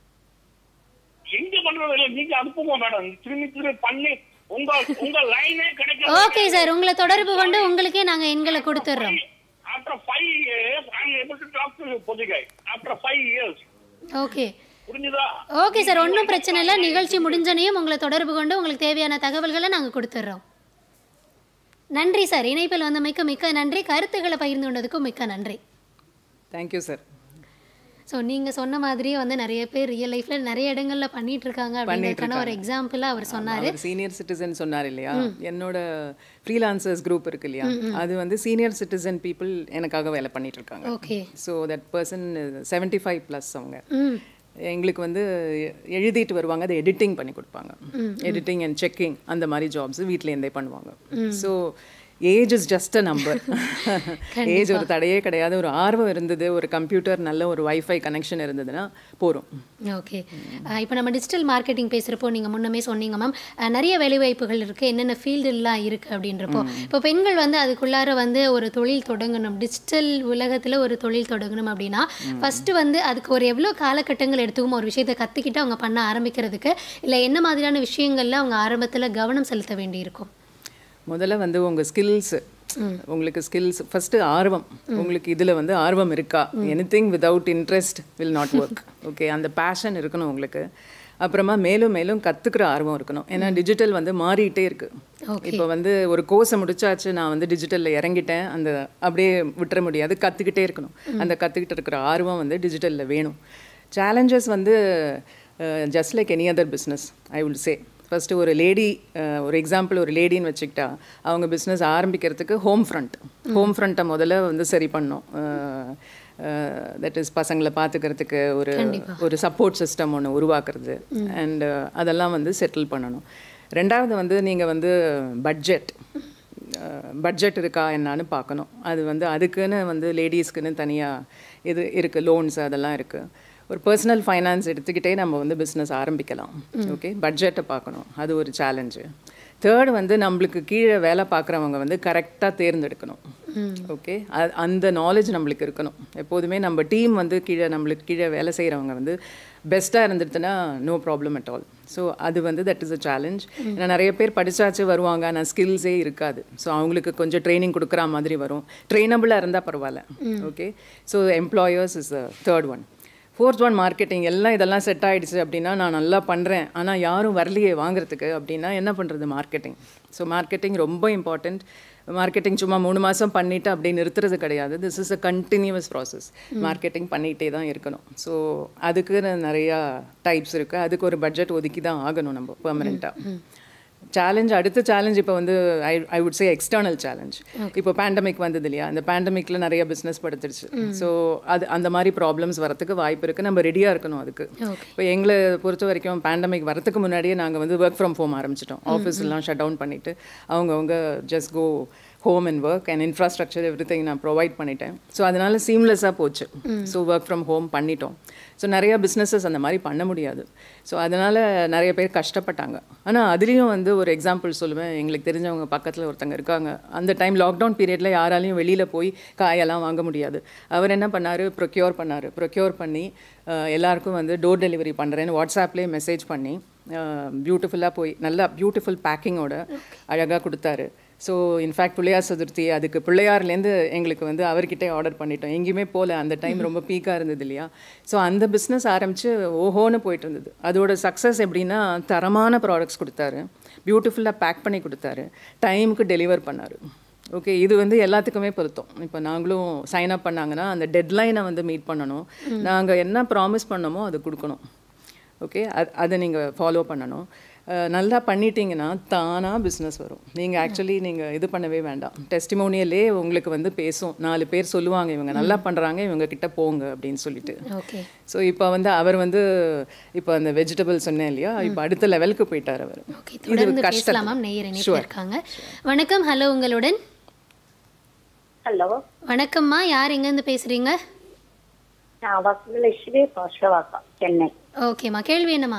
எங்க பண்றது இல்ல நீங்க அனுப்புங்க மேடம் திரும்பி திரும்பி பண்ணி உங்க உங்க லைனே கிடைக்க ஓகே சார் உங்களை தொடர்பு கொண்டு உங்களுக்கே நாங்க எண்களை கொடுத்துட்றோம் after five years I am able to talk to you Podhigai after five years okay புரிஞ்சுதா ஓகே சார் ஒன்றும் பிரச்சனை இல்லை நிகழ்ச்சி முடிஞ்சனையும் உங்களை தொடர்பு கொண்டு உங்களுக்கு தேவையான தகவல்களை நாங்கள் கொடுத்துட்றோம் நன்றி சார் இணைப்பில் வந்தமைக்கு மிக்க நன்றி கருத்துக்களை பகிர்ந்து கொண்டதுக்கும் மிக்க நன்றி தேங்க்யூ சார் ஸோ நீங்கள் சொன்ன மாதிரியே வந்து நிறைய பேர் ரியல் லைஃப்பில் நிறைய இடங்கள்ல பண்ணிட்டு இருக்காங்க அப்படின்றதுக்கான ஒரு எக்ஸாம்பிளாக அவர் சொன்னார் அவர் சீனியர் சிட்டிசன் சொன்னார் இல்லையா என்னோட ஃப்ரீலான்சர்ஸ் குரூப் இருக்கு இல்லையா அது வந்து சீனியர் சிட்டிசன் பீப்புள் எனக்காக வேலை பண்ணிட்டு இருக்காங்க okay so that person seventy five plus அவங்க ம் எங்களுக்கு வந்து எழுதிட்டு வருவாங்க அதை எடிட்டிங் பண்ணி கொடுப்பாங்க எடிட்டிங் அண்ட் செக்கிங் அந்த மாதிரி ஜாப்ஸ் வீட்டிலேருந்தே பண்ணுவாங்க so age is just a number age ஒரு தடையே கிடையாது ஒரு ஆர்வம் இருந்தது ஒரு கம்ப்யூட்டர் நல்ல ஒரு வைஃபை கனெக்ஷன் இருந்ததுன்னா போகிறோம் ஓகே இப்போ நம்ம டிஜிட்டல் மார்க்கெட்டிங் பேசுகிறப்போ நீங்கள் முன்னமே சொன்னீங்க மேம் நிறைய வேலைவாய்ப்புகள் இருக்குது என்னென்ன ஃபீல்டுலாம் இருக்குது அப்படின்றப்போ இப்போ பெண்கள் வந்து அதுக்குள்ளார வந்து ஒரு தொழில் தொடங்கணும் டிஜிட்டல் உலகத்தில் ஒரு தொழில் தொடங்கணும் அப்படின்னா ஃபஸ்ட்டு வந்து அதுக்கு ஒரு எவ்வளோ காலகட்டங்கள் எடுத்துக்கும் ஒரு விஷயத்தை கற்றுக்கிட்டு அவங்க பண்ண ஆரம்பிக்கிறதுக்கு இல்லை என்ன மாதிரியான விஷயங்கள்ல அவங்க ஆரம்பத்தில் கவனம் செலுத்த வேண்டியிருக்கும் முதல்ல வந்து உங்கள் ஸ்கில்ஸ் உங்களுக்கு ஸ்கில்ஸ் ஃபஸ்ட்டு ஆர்வம் உங்களுக்கு இதில் வந்து ஆர்வம் இருக்கா anything without interest will not work okay அந்த பேஷன் இருக்கணும் உங்களுக்கு அப்புறமா மேலும் மேலும் கற்றுக்கிற ஆர்வம் இருக்கணும் ஏன்னா டிஜிட்டல் வந்து மாறிட்டே இருக்கு இப்போ வந்து ஒரு கோர்ஸை முடிச்சாச்சு நான் வந்து டிஜிட்டலில் இறங்கிட்டேன் அந்த அப்படியே விட்டுற முடியாது கற்றுக்கிட்டே இருக்கணும் அந்த கற்றுக்கிட்டு இருக்கிற ஆர்வம் வந்து டிஜிட்டலில் வேணும் சேலஞ்சஸ் வந்து just like any other business I will say first ஒரு லேடி ஒரு எக்ஸாம்பிள் ஒரு லேடின்னு வச்சுக்கிட்டா அவங்க பிஸ்னஸ் ஆரம்பிக்கிறதுக்கு ஹோம் ஃப்ரண்ட் ஹோம் ஃப்ரண்ட்டை முதல்ல வந்து சரி பண்ணோம் தட் இஸ் பசங்களை பார்த்துக்கிறதுக்கு ஒரு ஒரு சப்போர்ட் சிஸ்டம் ஒன்று உருவாக்குறது அண்ட் அதெல்லாம் வந்து செட்டில் பண்ணணும் ரெண்டாவது வந்து நீங்கள் வந்து பட்ஜெட் பட்ஜெட் இருக்கா என்னான்னு பார்க்கணும் அது வந்து அதுக்குன்னு வந்து லேடிஸ்க்குன்னு தனியாக இது இருக்குது லோன்ஸ் அதெல்லாம் இருக்குது ஒரு பர்சனல் ஃபைனான்ஸ் எடுத்துக்கிட்டே நம்ம வந்து பிஸ்னஸ் ஆரம்பிக்கலாம் ஓகே பட்ஜெட்டை பார்க்கணும் அது ஒரு சேலஞ்சு தேர்ட் வந்து நம்மளுக்கு கீழே வேலை பார்க்குறவங்க வந்து கரெக்டாக தேர்ந்தெடுக்கணும் ஓகே அந்த நாலேஜ் நம்மளுக்கு இருக்கணும் எப்போதுமே நம்ம டீம் வந்து கீழே நம்மளுக்கு கீழே வேலை செய்கிறவங்க வந்து பெஸ்ட்டாக இருந்துட்டுனா no problem at all so அது வந்து தட் இஸ் அ சேலஞ்ச் ஏன்னா நிறைய பேர் படித்தாச்சு வருவாங்க ஆனால் ஸ்கில்ஸே இருக்காது ஸோ அவங்களுக்கு கொஞ்சம் ட்ரைனிங் கொடுக்குற மாதிரி வரும் ட்ரெயினபிளாக இருந்தால் பரவாயில்ல okay so employers is a third one fourth one marketing எல்லாம் இதெல்லாம் செட் ஆகிடுச்சு அப்படின்னா நான் நல்லா பண்ணுறேன் ஆனால் யாரும் வரலையே வாங்குறதுக்கு அப்படின்னா என்ன பண்ணுறது மார்க்கெட்டிங் ஸோ மார்க்கெட்டிங் ரொம்ப இம்பார்ட்டண்ட் மார்க்கெட்டிங் சும்மா மூணு மாதம் பண்ணிவிட்டு அப்படியே நிறுத்துறது கிடையாது this is a continuous process marketing பண்ணிகிட்டே தான் இருக்கணும் ஸோ அதுக்கு நிறையா டைப்ஸ் இருக்குது அதுக்கு ஒரு பட்ஜெட் ஒதுக்கி தான் ஆகணும் நம்ம பெர்மனெண்ட்டாக சேலஞ்ச் அடுத்த சேலஞ்ச் இப்போ வந்து I I would say external challenge இப்போ பேண்டமிக் வந்தது இல்லையா அந்த பேண்டமிக்கில் நிறைய பிஸ்னஸ் படுத்துருச்சு ஸோ அது அந்த மாதிரி ப்ராப்ளம்ஸ் வரத்துக்கு வாய்ப்பு இருக்குது நம்ம ரெடியாக இருக்கணும் அதுக்கு இப்போ எங்களை பொறுத்த வரைக்கும் பேண்டமிக் வரத்துக்கு முன்னாடியே நாங்கள் வந்து ஒர்க் ஃப்ரம் ஹோம் ஆரம்பிச்சிட்டோம் ஆஃபீஸ் எல்லாம் ஷட் டவுன் பண்ணிவிட்டு அவங்கவுங்க just go home and work and infrastructure everything நான் ப்ரொவைட் பண்ணிட்டேன் ஸோ அதனால சீம்லெஸ்ஸாக போச்சு ஸோ ஒர்க் ஃப்ரம் ஹோம் பண்ணிட்டோம் ஸோ நிறையா பிஸ்னஸஸ் அந்த மாதிரி பண்ண முடியாது ஸோ அதனால் நிறைய பேர் கஷ்டப்பட்டாங்க ஆனால் அதுலேயும் வந்து ஒரு எக்ஸாம்பிள் சொல்லுவேன் எங்களுக்கு தெரிஞ்சவங்க பக்கத்தில் ஒருத்தங்க இருக்காங்க அந்த டைம் லாக்டவுன் பீரியடில் யாராலையும் வெளியில் போய் காயெல்லாம் வாங்க முடியாது அவர் என்ன பண்ணார் ப்ரொக்யூர் பண்ணார் ப்ரொக்யூர் பண்ணி எல்லாருக்கும் வந்து டோர் டெலிவரி பண்ணுறேன்னு வாட்ஸ்அப்லேயே மெசேஜ் பண்ணி பியூட்டிஃபுல்லாக போய் நல்லா பியூட்டிஃபுல் பேக்கிங்கோட அழகாக கொடுத்தாரு ஸோ இன்ஃபேக்ட் பிள்ளையார் சதுர்த்தி அதுக்கு பிள்ளையார்லேருந்து எங்களுக்கு வந்து அவர்கிட்டே ஆர்டர் பண்ணிட்டோம் எங்கேயுமே போகல அந்த டைம் ரொம்ப பீக்காக இருந்தது இல்லையா ஸோ அந்த பிஸ்னஸ் ஆரம்பித்து ஓஹோன்னு போயிட்டு இருந்தது அதோட சக்ஸஸ் எப்படின்னா தரமான ப்ராடக்ட்ஸ் கொடுத்தாரு பியூட்டிஃபுல்லாக பேக் பண்ணி கொடுத்தாரு டைமுக்கு டெலிவர் பண்ணார் ஓகே இது வந்து எல்லாத்துக்குமே பொருத்தம் இப்போ நாங்களும் சைன் அப் பண்ணாங்கன்னா அந்த டெட்லைனை வந்து மீட் பண்ணணும் நாங்கள் என்ன ப்ராமிஸ் பண்ணோமோ அது கொடுக்கணும் ஓகே அது அதை நீங்கள் ஃபாலோ பண்ணணும் நல்லா பண்ணிட்டீங்கன்னா தானாக பிஸ்னஸ் வரும் நீங்கள் ஆக்சுவலி நீங்கள் இது பண்ணவே வேண்டாம் டெஸ்டிமோனியலே உங்களுக்கு வந்து பேசும் நாலு பேர் சொல்லுவாங்க இவங்க நல்லா பண்ணுறாங்க இவங்க கிட்ட போங்க அப்படின்னு சொல்லிட்டு ஓகே ஸோ இப்போ வந்து அவர் வந்து இப்போ அந்த வெஜிடபிள் சொன்னேன் இல்லையா இப்போ அடுத்த லெவலுக்கு போயிட்டார் அவர் ஓகே தொடர்ந்து பேசலாம் மேம் நேயர் இணைப்பில் இருக்காங்க வணக்கம் ஹலோ உங்களுடன் ஹலோ வணக்கம்மா யார் எங்கேருந்து பேசுகிறீங்க நான் வசந்தலட்சுமி பர்ஷவாக்கம் சென்னை ஓகேம்மா கேள்வி என்னம்மா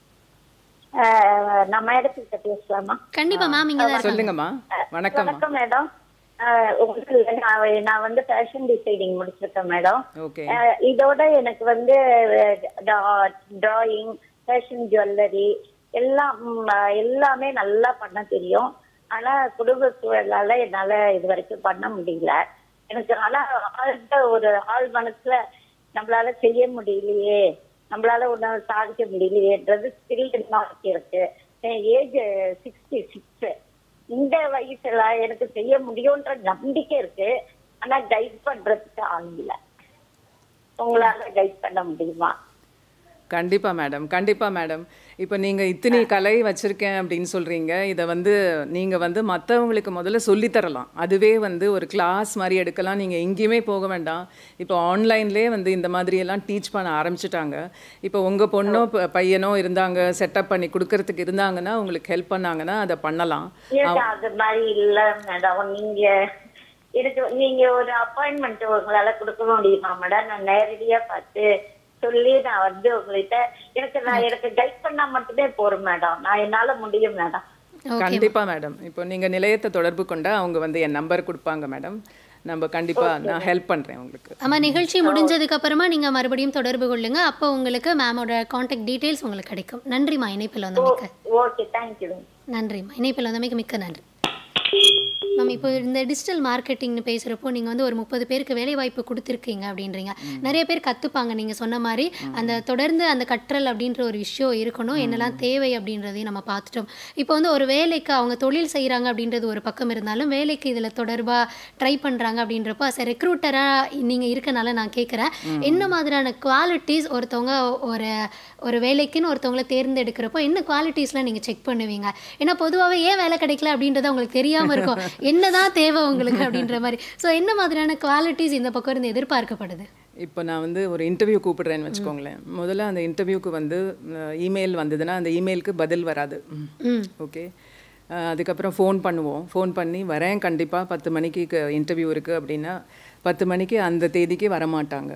அஹ், நம்ம இடத்துக்கிட்ட பேசலாமா கண்டிப்பா மேம் இங்கே தான் சொல்லுங்கம்மா வணக்கம்மா வணக்கம் மேடம் அஹ், உங்களுக்கு நான் நான் வந்து ஃபேஷன் டிசைனிங் முடிச்சிருக்கேன் மேடம் ஓகே அஹ், இதோட எனக்கு வந்து டிராயிங் ஃபேஷன் ஜுவல்லரி எல்லாம் ம், அஹ், எல்லாமே நல்லா பண்ண தெரியும் ஆனா குடும்ப சூழலால என்னால இது வரைக்கும் பண்ண முடியல எனக்கு ஆனா ஆழ்ந்த ஒரு ஆள் மனசுல நம்மளால செய்ய முடியலையே நம்மளால ஒண்ணு சாதிக்க முடியலையேன்றது ஸ்டில் இருக்கு என் ஏஜ் சிக்ஸ்டி சிக்ஸ் இந்த வயசுல எனக்கு செய்ய முடியும்ன்ற நம்பிக்கை இருக்கு ஆனா கைட் பண்றதுக்கு ஆள் இல்ல உங்களால கைட் பண்ண முடியுமா கண்டிப்பா மேடம் கண்டிப்பா மேடம் இப்போ நீங்க இத்தனை கலை வச்சிருக்கேன் அப்படின்னு சொல்றீங்க இதை வந்து நீங்க வந்து மற்றவங்களுக்கு முதல்ல சொல்லித் தரலாம் அதுவே வந்து ஒரு கிளாஸ் மாதிரி எடுக்கலாம் நீங்க எங்கேயுமே போக வேண்டாம் இப்போ ஆன்லைன்லேயே வந்து இந்த மாதிரி எல்லாம் டீச் பண்ண ஆரம்பிச்சிட்டாங்க இப்போ உங்க பொண்ணோ ப- பையனோ இருந்தாங்க செட்டப் பண்ணி கொடுக்கறதுக்கு இருந்தாங்கன்னா உங்களுக்கு ஹெல்ப் பண்ணாங்கன்னா அதை பண்ணலாம் எனக்கு அது மாதிரி இல்ல மேடம் நீங்க இருக்கு நீங்க ஒரு அப்பாயின்மெண்ட் உங்களால கொடுக்க முடியுமா மேடம் நான் நேரடியா பார்த்து சொல்லி நான் வந்து உங்கள்கிட்ட எனக்கு நான் எனக்கு கைட் பண்ணா மட்டுமே போறோம் மேடம் நான் என்னால முடியும் மேடம் கண்டிப்பா மேடம் இப்போ நீங்க நிலையத்தை தொடர்பு கொண்டா அவங்க வந்து என் நம்பர் கொடுப்பாங்க மேடம் நம்ம கண்டிப்பா நான் ஹெல்ப் பண்றேன் உங்களுக்கு ஆமா நிகழ்ச்சி முடிஞ்சதுக்கு அப்புறமா நீங்க மறுபடியும் தொடர்பு கொள்ளுங்க அப்போ உங்களுக்கு மேமோட காண்டாக்ட் டீடைல்ஸ் உங்களுக்கு கிடைக்கும் நன்றிம்மா இணைப்பில் வந்தமைக்கு ஓகே தேங்க்யூ நன்றிம்மா இணைப்பில் வந்தமைக்கு மிக்க நன்றி மேம் இப்போ இந்த டிஜிட்டல் மார்க்கெட்டிங்னு பேசுகிறப்போ நீங்கள் வந்து ஒரு முப்பது பேருக்கு வேலை வாய்ப்பு கொடுத்துருக்கீங்க அப்படின்றீங்க நிறைய பேர் கற்றுப்பாங்க நீங்கள் சொன்ன மாதிரி அந்த தொடர்ந்து அந்த கற்றல் அப்படின்ற ஒரு விஷயம் இருக்கணும் என்னெல்லாம் தேவை அப்படின்றதையும் நம்ம பார்த்துட்டோம் இப்போ வந்து ஒரு வேலைக்கு அவங்க தொழில் செய்கிறாங்க அப்படின்றது ஒரு பக்கம் இருந்தாலும் வேலைக்கு இதில் தொடர்பாக ட்ரை பண்ணுறாங்க அப்படின்றப்போ அஸ் ரெக்ரூட்டராக நீங்கள் இருக்கனால நான் கேட்குறேன் என்ன மாதிரியான குவாலிட்டிஸ் ஒருத்தவங்க ஒரு ஒரு வேலைக்குன்னு ஒருத்தவங்கள தேர்ந்தெடுக்கிறப்போ என்ன குவாலிட்டிஸ்லாம் நீங்கள் செக் பண்ணுவீங்க ஏன்னா பொதுவாகவே ஏன் வேலை கிடைக்கல அப்படின்றது அவங்களுக்கு தெரியாமல் இருக்கும் என்னதான் தேவை உங்களுக்கு அப்படின்ற மாதிரி ஸோ என்ன மாதிரியான குவாலிட்டிஸ் இந்த பக்கம் இருந்து எதிர்பார்க்கப்படுது இப்போ நான் வந்து ஒரு இன்டர்வியூ கூப்பிடுறேன்னு வச்சுக்கோங்களேன் முதல்ல அந்த இன்டர்வியூக்கு வந்து இமெயில் வந்ததுன்னா அந்த இமெயிலுக்கு பதில் வராது ஓகே அதுக்கப்புறம் ஃபோன் பண்ணுவோம் ஃபோன் பண்ணி வரேன் கண்டிப்பாக பத்து மணிக்கு இன்டர்வியூ இருக்குது அப்படின்னா பத்து மணிக்கு அந்த தேதிக்கு வரமாட்டாங்க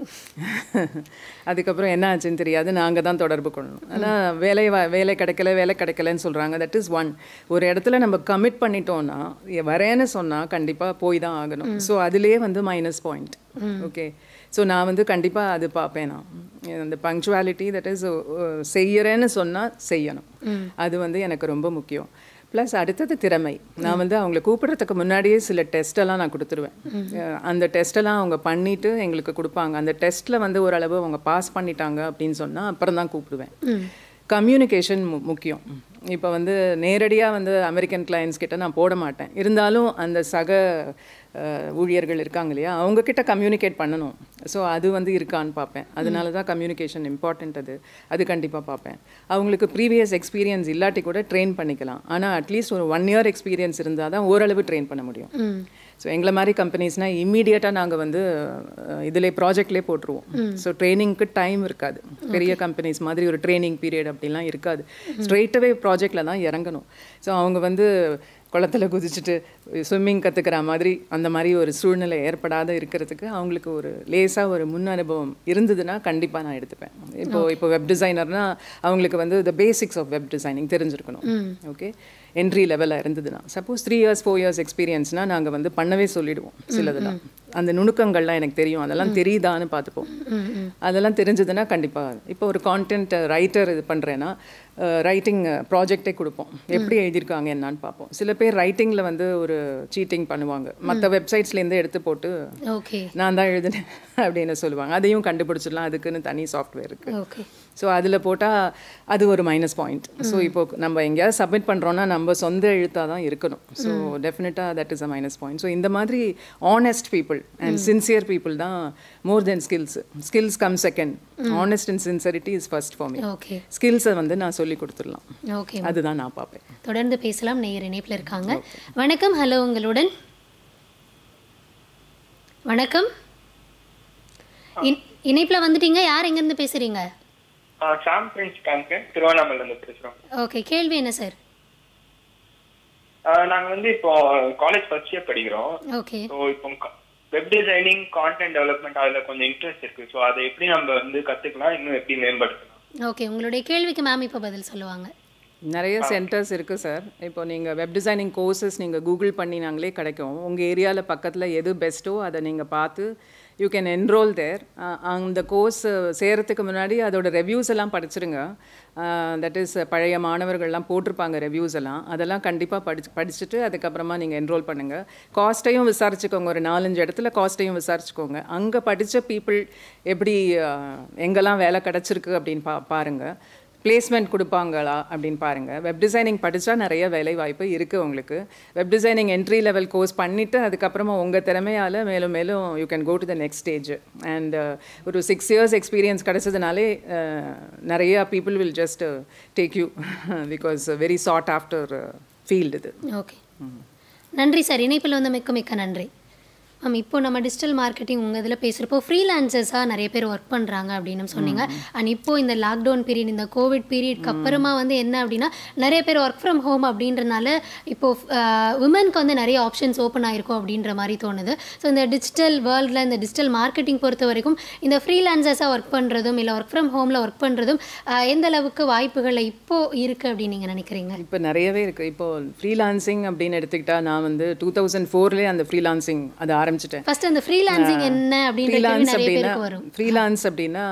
அதுக்கப்புறம் என்ன ஆச்சுன்னு தெரியாது நாங்கள் தான் தொடர்பு கொள்ளணும் ஆனால் வேலை வ- வேலை கிடைக்கல வேலை கிடைக்கலன்னு சொல்கிறாங்க தட் இஸ் ஒன் ஒரு இடத்துல நம்ம கமிட் பண்ணிட்டோம்னா எ- வரேன்னு சொன்னால் கண்டிப்பாக போய் தான் ஆகணும் ஸோ அதுலேயே வந்து மைனஸ் பாயிண்ட் ஓகே ஸோ நான் வந்து கண்டிப்பாக அது பார்ப்பேன் நான் அந்த பங்க்சுவாலிட்டி தட் இஸ் செய்யறேன்னு சொன்னால் செய்யணும் அது வந்து எனக்கு ரொம்ப முக்கியம் ப்ளஸ் அடுத்தது திறமை நான் வந்து அவங்கள கூப்பிடுறதுக்கு முன்னாடியே சில டெஸ்ட் எல்லாம் நான் கொடுத்துருவேன் அஹ் அந்த டெஸ்ட் எல்லாம் அவங்க பண்ணிட்டு எங்களுக்கு கொடுப்பாங்க அந்த டெஸ்ட்டில் வந்து ஓரளவு அவங்க பாஸ் பண்ணிட்டாங்க அப்படின்னு சொன்னால் அப்புறம் தான் கூப்பிடுவேன் கம்யூனிகேஷன் முக்கியம் இப்போ வந்து நேரடியாக வந்து அமெரிக்கன் கிளையன்ஸ் கிட்ட நான் போட மாட்டேன் இருந்தாலும் அந்த சக அஹ், ஊழியர்கள் இருக்காங்க இல்லையா அவங்க கிட்ட கம்யூனிகேட் பண்ணணும் ஸோ அது வந்து இருக்கான்னு பார்ப்பேன் அதனால தான் கம்யூனிகேஷன் இம்பார்ட்டண்ட் அது அது கண்டிப்பாக பார்ப்பேன் அவங்களுக்கு ப்ரீவியஸ் எக்ஸ்பீரியன்ஸ் இல்லாட்டி கூட ட்ரெயின் பண்ணிக்கலாம் ஆனால் அட்லீஸ்ட் ஒரு ஒன் இயர் எக்ஸ்பீரியன்ஸ் இருந்தால் தான் ஓரளவு ட்ரெயின் பண்ண முடியும் ஸோ எங்களை மாதிரி கம்பெனிஸ்னால் இம்மீடியட்டாக நாங்கள் வந்து அஹ், இதிலே ப்ராஜெக்ட்லேயே போட்டுருவோம் ஸோ ட்ரைனிங்க்கு டைம் இருக்காது பெரிய கம்பெனிஸ் மாதிரி ஒரு ட்ரைனிங் பீரியட் அப்படிலாம் இருக்காது ஸ்ட்ரெயிட்டவே ப்ராஜெக்டில் தான் இறங்கணும் ஸோ அவங்க வந்து குளத்துல குதிச்சுட்டு ஸ்விம்மிங் கற்றுக்கிற மாதிரி அந்த மாதிரி ஒரு சூழ்நிலை ஏற்படாத இருக்கிறதுக்கு அவங்களுக்கு ஒரு லேசாக ஒரு முன் அனுபவம் இருந்ததுன்னா கண்டிப்பாக நான் எடுத்துப்பேன் இப்போ இப்போ வெப் டிசைனர்னா அவங்களுக்கு வந்து the basics of web designing தெரிஞ்சிருக்கணும் ஓகே என்ட்ரி லெவலில் இருந்ததுன்னா suppose three years four years எக்ஸ்பீரியன்ஸ்னால் நாங்கள் வந்து பண்ணவே சொல்லிடுவோம் சிலதெல்லாம் அந்த நுணுக்கங்கள்லாம் எனக்கு தெரியும் அதெல்லாம் தெரியுதான்னு பார்த்துப்போம் அதெல்லாம் தெரிஞ்சதுன்னா கண்டிப்பாக இப்போ ஒரு கான்டென்ட் ரைட்டர் இது பண்ணுறேன்னா ரைட்டிங் ப்ராஜெக்டே கொடுப்போம் எப்படி எழுதியிருக்காங்க என்னான்னு பார்ப்போம் சில பேர் ரைட்டிங்கில் வந்து ஒரு சீட்டிங் பண்ணுவாங்க மற்ற வெப்சைட்ஸ்லேருந்து எடுத்து போட்டு ஓகே நான் தான் எழுதினேன் அப்படின்னு சொல்லுவாங்க அதையும் கண்டுபிடிச்சிடலாம் அதுக்குன்னு தனி சாஃப்ட்வேர் இருக்குது ஓகே ஸோ அதில் போட்டால் அது ஒரு மைனஸ் பாயிண்ட் ஸோ இப்போ நம்ம எங்கேயாவது சப்மிட் பண்ணுறோன்னா நம்ம சொந்த எழுத்தாக தான் இருக்கணும் ஸோ டெஃபினட்டாக that is a minus point so இந்த மாதிரி honest people and sincere people தான் more then skills skills come second honest and sincerity is first for me okay ஸ்கில்ஸை வந்து நான் சொல்லி கொடுத்துடலாம் ஓகே அதுதான் நான் பார்ப்பேன் தொடர்ந்து பேசலாம் நேயர் இணைப்பில் இருக்காங்க வணக்கம் ஹலோ உங்களுடன் வணக்கம் இன்- இணைப்புல வந்துட்டீங்க யார் எங்கேருந்து பேசுறீங்க சாம் பிரின்ஸ் பேங்க் திருவண்ணாமலையில இருந்து பேசுறோம் ஓகே கேள்வி என்ன சார் ஆஹ் நாங்க வந்து இப்போ காலேஜ் ஃபர்ஸ்ட் இயர் படிக்கிறோம் ஓகே ஸோ இப்போ வெப் டிசைனிங் கான்டென்ட் டெவலப்மெண்ட் அதுல கொஞ்சம் இன்ட்ரெஸ்ட் இருக்கு ஸோ அதை எப்படி நம்ம வந்து கத்துக்கலாம் இன்னும் எப்படி மேம்படுத்தலாம் ஓகே உங்களுடைய கேள்விக்கு மேம் இப்போ பதில் சொல்லுவாங்க நிறைய சென்டர்ஸ் இருக்குது சார் இப்போ நீங்கள் வெப் டிசைனிங் கோர்சஸ் நீங்கள் கூகுள் பண்ணினாங்களே கிடைக்கும் உங்கள் ஏரியாவில் பக்கத்தில் எது பெஸ்ட்டோ அதை நீங்கள் பார்த்து யூ கேன் என்ரோல் தேர் அந்த கோர்ஸ் சேரத்துக்கு முன்னாடி அதோட ரெவ்யூஸ் எல்லாம் படிச்சிருங்க தட் இஸ் பழைய மாணவர்கள்லாம் போட்டிருப்பாங்க ரெவ்யூஸ் எல்லாம் அதெல்லாம் கண்டிப்பாக படிச்சு படிச்சுட்டு அதுக்கப்புறமா நீங்கள் என்ரோல் பண்ணுங்கள் காஸ்ட்டையும் விசாரிச்சுக்கோங்க ஒரு நாலஞ்சு இடத்துல காஸ்ட்டையும் விசாரிச்சுக்கோங்க அங்கே படித்த பீப்புள் எப்படி அஹ், எங்கெல்லாம் வேலை கிடச்சிருக்கு அப்படின்னு பா பாருங்கள் பிளேஸ்மெண்ட் கொடுப்பாங்களா அப்படின்னு பாருங்கள் வெப் டிசைனிங் படித்தா நிறைய வேலை வாய்ப்பு இருக்குது உங்களுக்கு web designing entry level course பண்ணிவிட்டு அதுக்கப்புறமா உங்கள் திறமையால் மேலும் மேலும் you can go to the next stage and ஒரு சிக்ஸ் இயர்ஸ் எக்ஸ்பீரியன்ஸ் கிடச்சதுனாலே நிறைய people will just take you because very sought after field இது ஓகே நன்றி சார் இணைப்பில் வந்து மிக்க மிக்க நன்றி மேம் இப்போ நம்ம டிஜிட்டல் மார்க்கெட்டிங் உங்கள் இதில் பேசுகிறப்போ ஃப்ரீலான்சர்ஸாக நிறைய பேர் ஒர்க் பண்ணுறாங்க அப்படின்னு சொன்னீங்க அண்ட் இப்போ இந்த லாக்டவுன் பீரியட் இந்த கோவிட் பீரியட்க்கு அப்புறமா வந்து என்ன அப்படின்னா நிறைய பேர் ஒர்க் ஃப்ரம் ஹோம் அப்படின்றனால இப்போ உமனுக்கு வந்து நிறைய ஆப்ஷன்ஸ் ஓப்பன் ஆயிருக்கும் அப்படின்ற மாதிரி தோணுது ஸோ இந்த டிஜிட்டல் வேர்ல்டில் இந்த டிஜிட்டல் மார்க்கெட்டிங் பொறுத்த வரைக்கும் இந்த ஃப்ரீலான்சர்ஸாக ஒர்க் பண்ணுறதும் இல்லை ஒர்க் ஃப்ரம் ஹோமில் ஒர்க் பண்ணுறதும் அஹ், எந்த அளவுக்கு வாய்ப்புகள் இப்போ இருக்குது அப்படின்னு நீங்கள் நினைக்கிறீங்க இப்போ நிறையவே இருக்குது இப்போ ஃப்ரீலான்சிங் அப்படின்னு எடுத்துக்கிட்டா நான் வந்து டூ தௌசண்ட் ஃபோர்லேயே அந்த ஃப்ரீலான்சிங் அதை ஆரம்பிச்சிட்டேன் ஃபர்ஸ்ட் அந்த ஃப்ரீலான்சிங் என்ன அப்படின்ற கேள்வி ஃப்ரீலான்ஸ் நிறைய அப்படின்னா பேருக்கு வரும் ஃப்ரீலான்ஸ் அப்படின்னா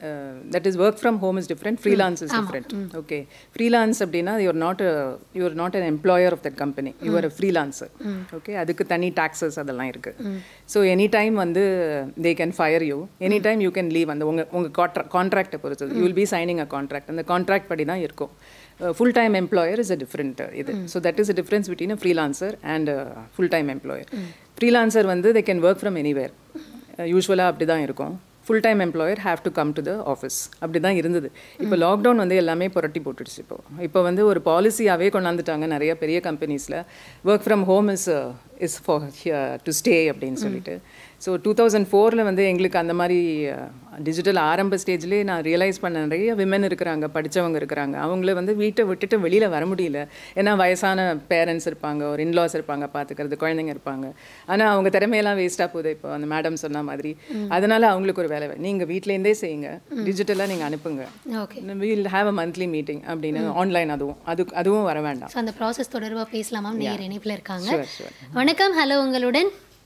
that is work from home is different freelance is different okay freelance அப்படின்னா you're not you're not an employer of that company you're a freelancer okay அதுக்கு தனி டாக்ஸஸ் அதெல்லாம் இருக்குது ஸோ எனி டைம் வந்து they can fire you any time you can leave அந்த உங்கள் உங்கள் கான்ட்ரா கான்ட்ராக்டை பொறுத்தது you will be signing a contract அந்த கான்ட்ராக்ட் படி தான் இருக்கும் full time employer is a different இது so that is a difference between a freelancer and full time employer freelancer வந்து they can work from anywhere யூஸ்வலாக அப்படி தான் இருக்கும் full time employer have to come to the office அப்படி தான் இருந்தது இப்போ லாக்டவுன் வந்து எல்லாமே புரட்டி போட்டுடுச்சு இப்போ இப்போ வந்து ஒரு பாலிசியாகவே கொண்டாந்துட்டாங்க நிறைய பெரிய கம்பெனிஸில் work from home is is for to stay அப்படின்னு சொல்லிட்டு ஸோ டூ தௌசண்ட் ஃபோரில் வந்து எங்களுக்கு அந்த மாதிரி டிஜிட்டல் ஆரம்ப ஸ்டேஜ்லேயே நான் ரியலைஸ் பண்ண நிறைய விமன் இருக்கிறாங்க படித்தவங்க இருக்கிறாங்க அவங்கள வந்து வீட்டை விட்டுட்டு வெளியில் வர முடியல ஏன்னா வயசான பேரண்ட்ஸ் இருப்பாங்க ஒரு இன்லாஸ் இருப்பாங்க பார்த்துக்கிறது குழந்தைங்க இருப்பாங்க ஆனால் அவங்க திறமையெல்லாம் வேஸ்ட்டாக போகுது இப்போ அந்த மேடம் சொன்ன மாதிரி அதனால அவங்களுக்கு ஒரு வேலை நீங்கள் வீட்டிலேருந்தே செய்யுங்க டிஜிட்டலாக நீங்கள் அனுப்புங்க okay we'll have a monthly meeting அப்படின்னு ஆன்லைன் அதுவும் அது அதுவும் வர வேண்டாம் ஸோ அந்த ப்ராசஸ் தொடர்பாக பேசலாமா நேர் இணைப்பில் இருக்காங்க Sure, sure. வணக்கம் ஹலோ உங்களுடன்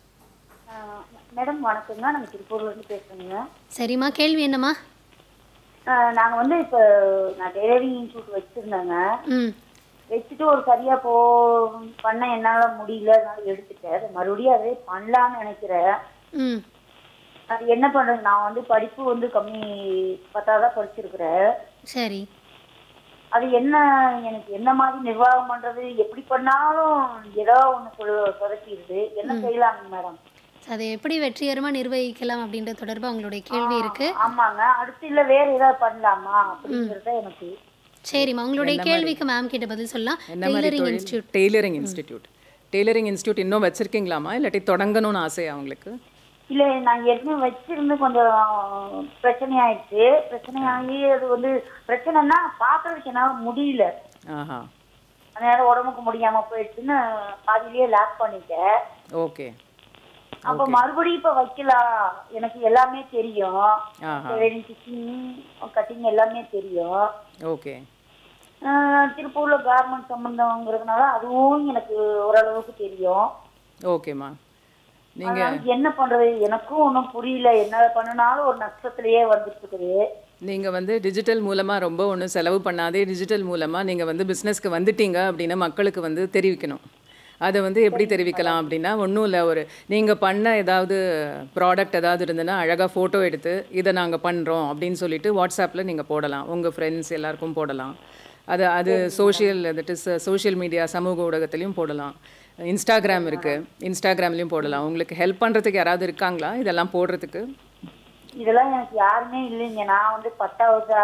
மேடம் வணக்கங்க நாங்கள் திருப்பூர்ல இருந்து பேசுறேங்க சரிம்மா கேள்வி என்னம்மா ஆஹ் நாங்க வந்து இப்போ நான் டெய்லரிங் இன்ஸ்டியூட் வச்சிருந்தேங்க ம் வச்சுட்டு ஒரு சரியா போ பண்ண என்னால முடியல அதனால எடுத்துட்டேன் அது மறுபடியும் அதே பண்ணலாம்னு நினைக்கிறேன் ம் அது என்ன பண்றது நான் வந்து படிப்பு வந்து கம்மி பத்தாவது படிச்சிருக்கிறேன் சரி அது என்ன எனக்கு என்ன மாதிரி நிர்வாகம் பண்றது எப்படி பண்ணாலும் ஏதோ ஒண்ணு சொல் சொதப்பிடுது என்ன செய்யலாங்க மேடம் அதை எப்படி வெற்றிகரமாக நிர்வகிக்கலாம் அப்படின்ற தொடர்பாக உங்களுடைய கேள்வி இருக்கு ஆமாங்க அடுத்து இல்ல வேற ஏதாவது பண்ணலாமா அப்படிங்கறத எனக்கு சரிம்மா உங்களுடைய கேள்விக்கு மேம் கிட்ட பதில் சொல்லலாம் என்ன மாதிரி டெய்லரிங் தொழில் institute tailoring institute tailoring institute இன்னும் வச்சிருக்கீங்களாமா இல்லாட்டி தொடங்கணும்னு ஆசையா அவங்களுக்கு இல்ல நான் ஏற்கனவே வச்சிருந்து கொஞ்சம் பிரச்சனை ஆயிடுச்சு பிரச்சனை ஆகி அது வந்து பிரச்சனைனா பாக்குறதுக்கு என்னால முடியல ஆஹா அதனால உடம்புக்கு முடியாம போயிடுச்சுன்னு பாதியிலேயே லாக் பண்ணிட்டேன் ஓகே அப்ப மறுபடியும் இப்ப வைக்கலாம் எனக்கு எல்லாமே தெரியும் ஆஹா ஸ்டிச்சிங் கட்டிங் எல்லாமே தெரியும் ஓகே ஆஹ் திருப்பூர்ல கார்மெண்ட் சம்பந்தங்கிறதுனால அதுவும் எனக்கு ஓரளவுக்கு தெரியும் ஓகேம்மா நீங்க அதனால என்ன பண்றது எனக்கும் ஒன்றும் புரியல என்ன பண்ணினாலும் ஒரு நஷ்டத்திலேயே வந்துட்டு இருக்குது நீங்க வந்து டிஜிட்டல் மூலமா ரொம்ப ஒன்றும் செலவு பண்ணாதே டிஜிட்டல் மூலமா நீங்க வந்து பிஸ்னஸ்க்கு வந்துட்டீங்க அப்படின்னா மக்களுக்கு வந்து தெரிவிக்கணும் அதை வந்து எப்படி தெரிவிக்கலாம் அப்படின்னா ஒன்றும் இல்லை ஒரு நீங்கள் பண்ண ஏதாவது ப்ராடக்ட் ஏதாவது இருந்ததுன்னா அழகாக ஃபோட்டோ எடுத்து இதை நாங்கள் பண்ணுறோம் அப்படின்னு சொல்லிட்டு வாட்ஸ்அப்பில் நீங்கள் போடலாம் உங்கள் ஃப்ரெண்ட்ஸ் எல்லாருக்கும் போடலாம் அது அது social that is social media சமூக ஊடகத்துலேயும் போடலாம் இன்ஸ்டாகிராம் இருக்குது இன்ஸ்டாகிராம்லேயும் போடலாம் உங்களுக்கு ஹெல்ப் பண்ணுறதுக்கு யாராவது இருக்காங்களா இதெல்லாம் போடுறதுக்கு இதெல்லாம் எனக்கு யாருமே இல்லைங்க நான் வந்து பத்தாவது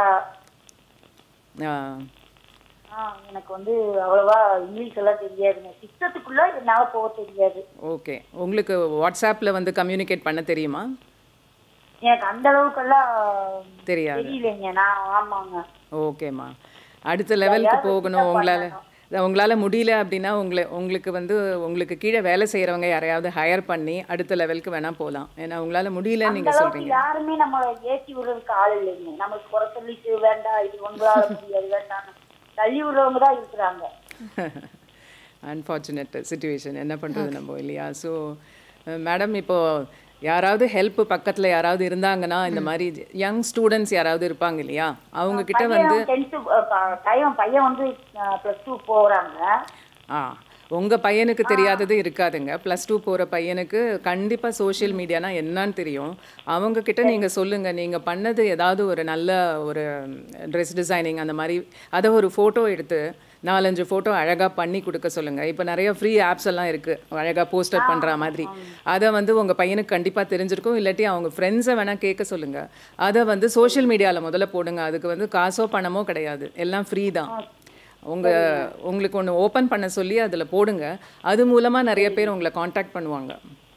ஆ, ஆ, எனக்கு வந்து அவ்வளவா இங்கிலீஷ் எல்லாம் தெரியாதுங்க சிஸ்டத்துக்குள்ள என்னால போக தெரியாது ஓகே உங்களுக்கு வாட்ஸ்அப்பில் வந்து கம்யூனிகேட் பண்ண தெரியுமா எனக்கு அந்த அளவுக்கெல்லாம் தெரியாது தெரியலைங்க நான் ஆமாங்க ஓகேம்மா அடுத்த லெவலுக்கு போகணும் உங்களால் உங்களால் முடியல அப்படின்னா உங்களை உங்களுக்கு வந்து உங்களுக்கு கீழே வேலை செய்கிறவங்க யாரையாவது ஹையர் பண்ணி அடுத்த லெவலுக்கு வேணால் போகலாம் ஏன்னா உங்களால் முடியலன்னு அந்த நீங்கள் அளவுக்கு சொல்கிறீங்க யாருமே நம்ம ஏற்றி விடுறதுக்கு ஆள் இல்லைங்க நமக்கு குறை சொல்லிட்டு வேண்டாம் இது உங்களால முடியாது வேண்டாம் தள்ளி விடுறவங்க தான் இருக்கிறாங்க அன்ஃபார்ச்சுனேட் சுச்சுவேஷன் என்ன பண்ணுறது நம்ம இல்லையா ஸோ மேடம் இப்போ யாராவது ஹெல்ப் பக்கத்தில் யாராவது இருந்தாங்கன்னா இந்த மாதிரி யங் ஸ்டூடெண்ட்ஸ் யாராவது இருப்பாங்க இல்லையா அவங்க கிட்ட வந்து டென்த்து பையன் பையன் வந்து பிளஸ் டூ போறாங்க ஆ உங்கள் பையனுக்கு தெரியாதது இருக்காதுங்க ப்ளஸ் டூ போகிற பையனுக்கு கண்டிப்பாக சோஷியல் மீடியானா என்னன்னு தெரியும் அவங்க கிட்ட நீங்கள் சொல்லுங்கள் நீங்கள் பண்ணது ஏதாவது ஒரு நல்ல ஒரு ட்ரெஸ் டிசைனிங் அந்த மாதிரி அதை ஒரு ஃபோட்டோ எடுத்து நாலஞ்சு ஃபோட்டோ அழகாக பண்ணி கொடுக்க சொல்லுங்கள் இப்போ நிறைய ஃப்ரீ ஆப்ஸ் எல்லாம் இருக்குது அழகாக போஸ்டர் பண்ணுற மாதிரி அதை வந்து உங்கள் பையனுக்கு கண்டிப்பாக தெரிஞ்சிருக்கும் இல்லாட்டி அவங்க ஃப்ரெண்ட்ஸை வேணால் கேட்க சொல்லுங்கள் அதை வந்து சோஷியல் மீடியாவில் முதல்ல போடுங்க அதுக்கு வந்து காசோ பணமோ கிடையாது எல்லாம் ஃப்ரீ தான் உங்க உங்களுக்கு ஒன்று ஓப்பன் பண்ண சொல்லி அதில் போடுங்க அது மூலமாக நிறைய பேர் உங்களை காண்டாக்ட் பண்ணுவாங்க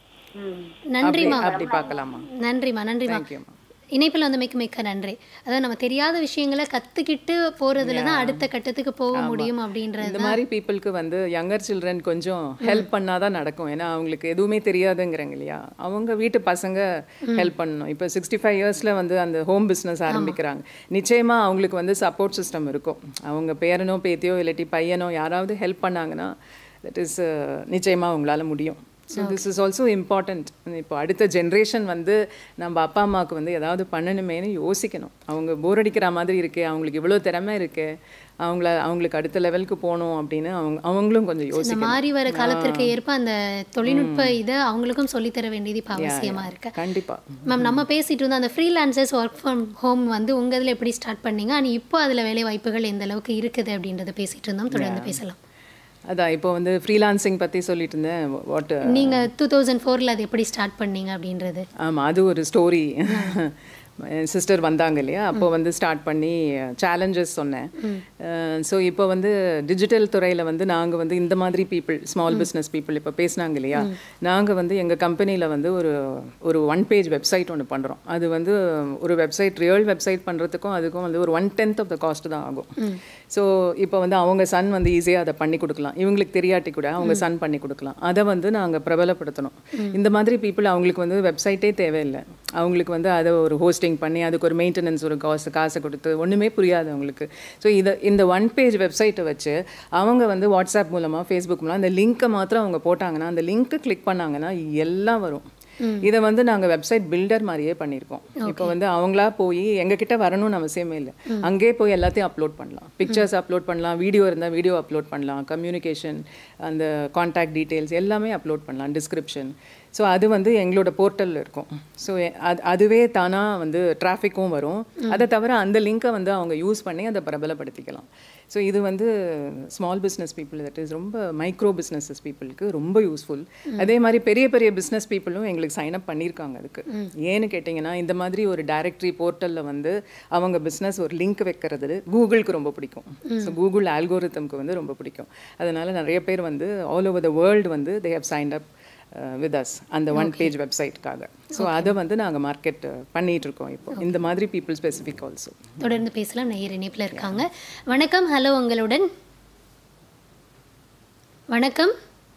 நன்றிம்மா அப்படி- அப்படி பார்க்கலாமா நன்றிம்மா நன்றிம்மா தேங்க்யூம்மா இணைப்பில் வந்து மிக்க மிக்க நன்றி அதாவது நம்ம தெரியாத விஷயங்களை கற்றுக்கிட்டு போகிறதுல தான் அடுத்த கட்டத்துக்கு போக முடியும் அப்படின்றது இந்த மாதிரி பீப்புளுக்கு வந்து யங்கர் சில்ட்ரன் கொஞ்சம் ஹெல்ப் பண்ணாதான் நடக்கும் ஏன்னா அவங்களுக்கு எதுவுமே தெரியாதுங்கிறாங்க இல்லையா அவங்க வீட்டு பசங்க ஹெல்ப் பண்ணணும் இப்போ சிக்ஸ்டி ஃபைவ் இயர்ஸில் வந்து அந்த ஹோம் பிஸ்னஸ் ஆரம்பிக்கிறாங்க நிச்சயமா அவங்களுக்கு வந்து சப்போர்ட் சிஸ்டம் இருக்கும் அவங்க பேரனோ பேத்தியோ இல்லாட்டி பையனோ யாராவது ஹெல்ப் பண்ணாங்கன்னா தட் இஸ் நிச்சயமா அவங்களால முடியும் so this is also important இப்போ அடுத்த ஜென்ரேஷன் வந்து நம்ம அப்பா அம்மாவுக்கு வந்து ஏதாவது பண்ணணுமேனு யோசிக்கணும் அவங்க போர் அடிக்கிற மாதிரி இருக்கே அவங்களுக்கு இவ்வளோ திறமை இருக்கே அவங்கள அவங்களுக்கு அடுத்த லெவலுக்கு போகணும் அப்படின்னு அவங்க அவங்களும் கொஞ்சம் இந்த யோசிக்கணும் மாறி வர காலத்திற்கு ஏற்ப அந்த தொழில்நுட்ப இதை அவங்களுக்கும் சொல்லித்தர வேண்டியது இப்போ அவசியமா இருக்கு கண்டிப்பா மேம் நம்ம பேசிட்டு இருந்தோம் அந்த ஃப்ரீலான்சர்ஸ் ஒர்க் ஃப்ரம் ஹோம் வந்து உங்க இதில் எப்படி ஸ்டார்ட் பண்ணீங்க ஆனால் இப்போ அதில் வேலை வாய்ப்புகள் எந்த அளவுக்கு இருக்குது அப்படின்றத பேசிட்டு இருந்தோம் தொடர்ந்து பேசலாம் அதான் இப்போ வந்து ஃப்ரீலான்சிங் பற்றி சொல்லிட்டு இருந்தேன் வாட் நீங்க டூ தௌசண்ட் ஃபோரில் அது எப்படி ஸ்டார்ட் பண்ணீங்க அப்படின்றது ஆமாம் அது ஒரு ஸ்டோரி என் சிஸ்டர் வந்தாங்க இல்லையா அப்போ வந்து ஸ்டார்ட் பண்ணி சேலஞ்சஸ் சொன்னேன் ஸோ இப்போ வந்து டிஜிட்டல் துறையில் வந்து நாங்கள் வந்து இந்த மாதிரி பீப்புள் ஸ்மால் பிஸ்னஸ் பீப்புள் இப்போ பேசினாங்க இல்லையா நாங்கள் வந்து எங்கள் கம்பெனியில் வந்து ஒரு ஒரு ஒன் பேஜ் வெப்சைட் ஒன்று பண்ணுறோம் அது வந்து ஒரு வெப்சைட் ரியல் வெப்சைட் பண்ணுறதுக்கும் அதுக்கும் வந்து ஒரு one tenth of the cost தான் ஆகும் ஸோ இப்போ வந்து அவங்க சன் வந்து ஈஸியாக அதை பண்ணி கொடுக்கலாம் இவங்களுக்கு தெரியாட்டி கூட அவங்க சன் பண்ணி கொடுக்கலாம் அதை வந்து நாங்கள் பிரபலப்படுத்தணும் இந்த மாதிரி பீப்புள் அவங்களுக்கு வந்து வெப்சைட்டே தேவையில்லை அவங்களுக்கு வந்து அதை ஒரு ஹோஸ்டிங் பண்ணி அதுக்கு ஒரு மெயின்டெனன்ஸ் ஒரு காசு காசை கொடுத்து ஒன்றுமே புரியாது அவங்களுக்கு ஸோ இதை இந்த ஒன் பேஜ் வெப்சைட்டை வச்சு அவங்க வந்து வாட்ஸ்அப் மூலமாக ஃபேஸ்புக் மூலமாக அந்த லிங்க்கை மாத்திரம் அவங்க போட்டாங்கன்னா அந்த லிங்க்கை கிளிக் பண்ணாங்கன்னா எல்லாம் வரும் இதை வந்து நாங்கள் வெப்சைட் பில்டர் மாதிரியே பண்ணியிருக்கோம் இப்போ வந்து அவங்களா போய் எங்ககிட்ட வரணும்னு அவசியமே இல்லை அங்கேயே போய் எல்லாத்தையும் அப்லோட் பண்ணலாம் பிக்சர்ஸ் அப்லோட் பண்ணலாம் வீடியோ இருந்தால் வீடியோ அப்லோட் பண்ணலாம் கம்யூனிகேஷன் அந்த காண்டாக்ட் டீட்டெயில்ஸ் எல்லாமே அப்லோட் பண்ணலாம் டிஸ்கிரிப்ஷன் ஸோ அது வந்து எங்களோட போர்ட்டலில் இருக்கும் ஸோ அது அதுவே தானாக வந்து டிராஃபிக்கும் வரும் அதை தவிர அந்த லிங்க்கை வந்து அவங்க யூஸ் பண்ணி அதை பிரபலப்படுத்திக்கலாம் ஸோ இது வந்து small business people that is ரொம்ப மைக்ரோ பிஸ்னஸஸ் பீப்புளுக்கு ரொம்ப யூஸ்ஃபுல் அதே மாதிரி பெரிய பெரிய பிஸ்னஸ் பீப்புளும் எங்களுக்கு சைன் அப் பண்ணியிருக்காங்க அதுக்கு ஏன்னு கேட்டிங்கன்னா இந்த மாதிரி ஒரு டைரக்டரி போர்ட்டலில் வந்து அவங்க பிஸ்னஸ் ஒரு லிங்க் வைக்கிறது கூகுளுக்கு ரொம்ப பிடிக்கும் ஸோ கூகுள் ஆல்கோரித்தம்க்கு வந்து ரொம்ப பிடிக்கும் அதனால நிறைய பேர் வந்து ஆல் ஓவர் த வேர்ல்டு வந்து they have signed up with us அந்த ஒன் பேஜ் வெப்சைட்காக ஸோ அதை வந்து நாங்கள் மார்க்கெட் பண்ணிட்டு இருக்கோம் இப்போ இந்த மாதிரி பீப்புள் ஸ்பெசிஃபிக் ஆல்சோ தொடர்ந்து பேசலாம் நேயர் இணைப்பில் இருக்காங்க வணக்கம் ஹலோ உங்களுடன் வணக்கம்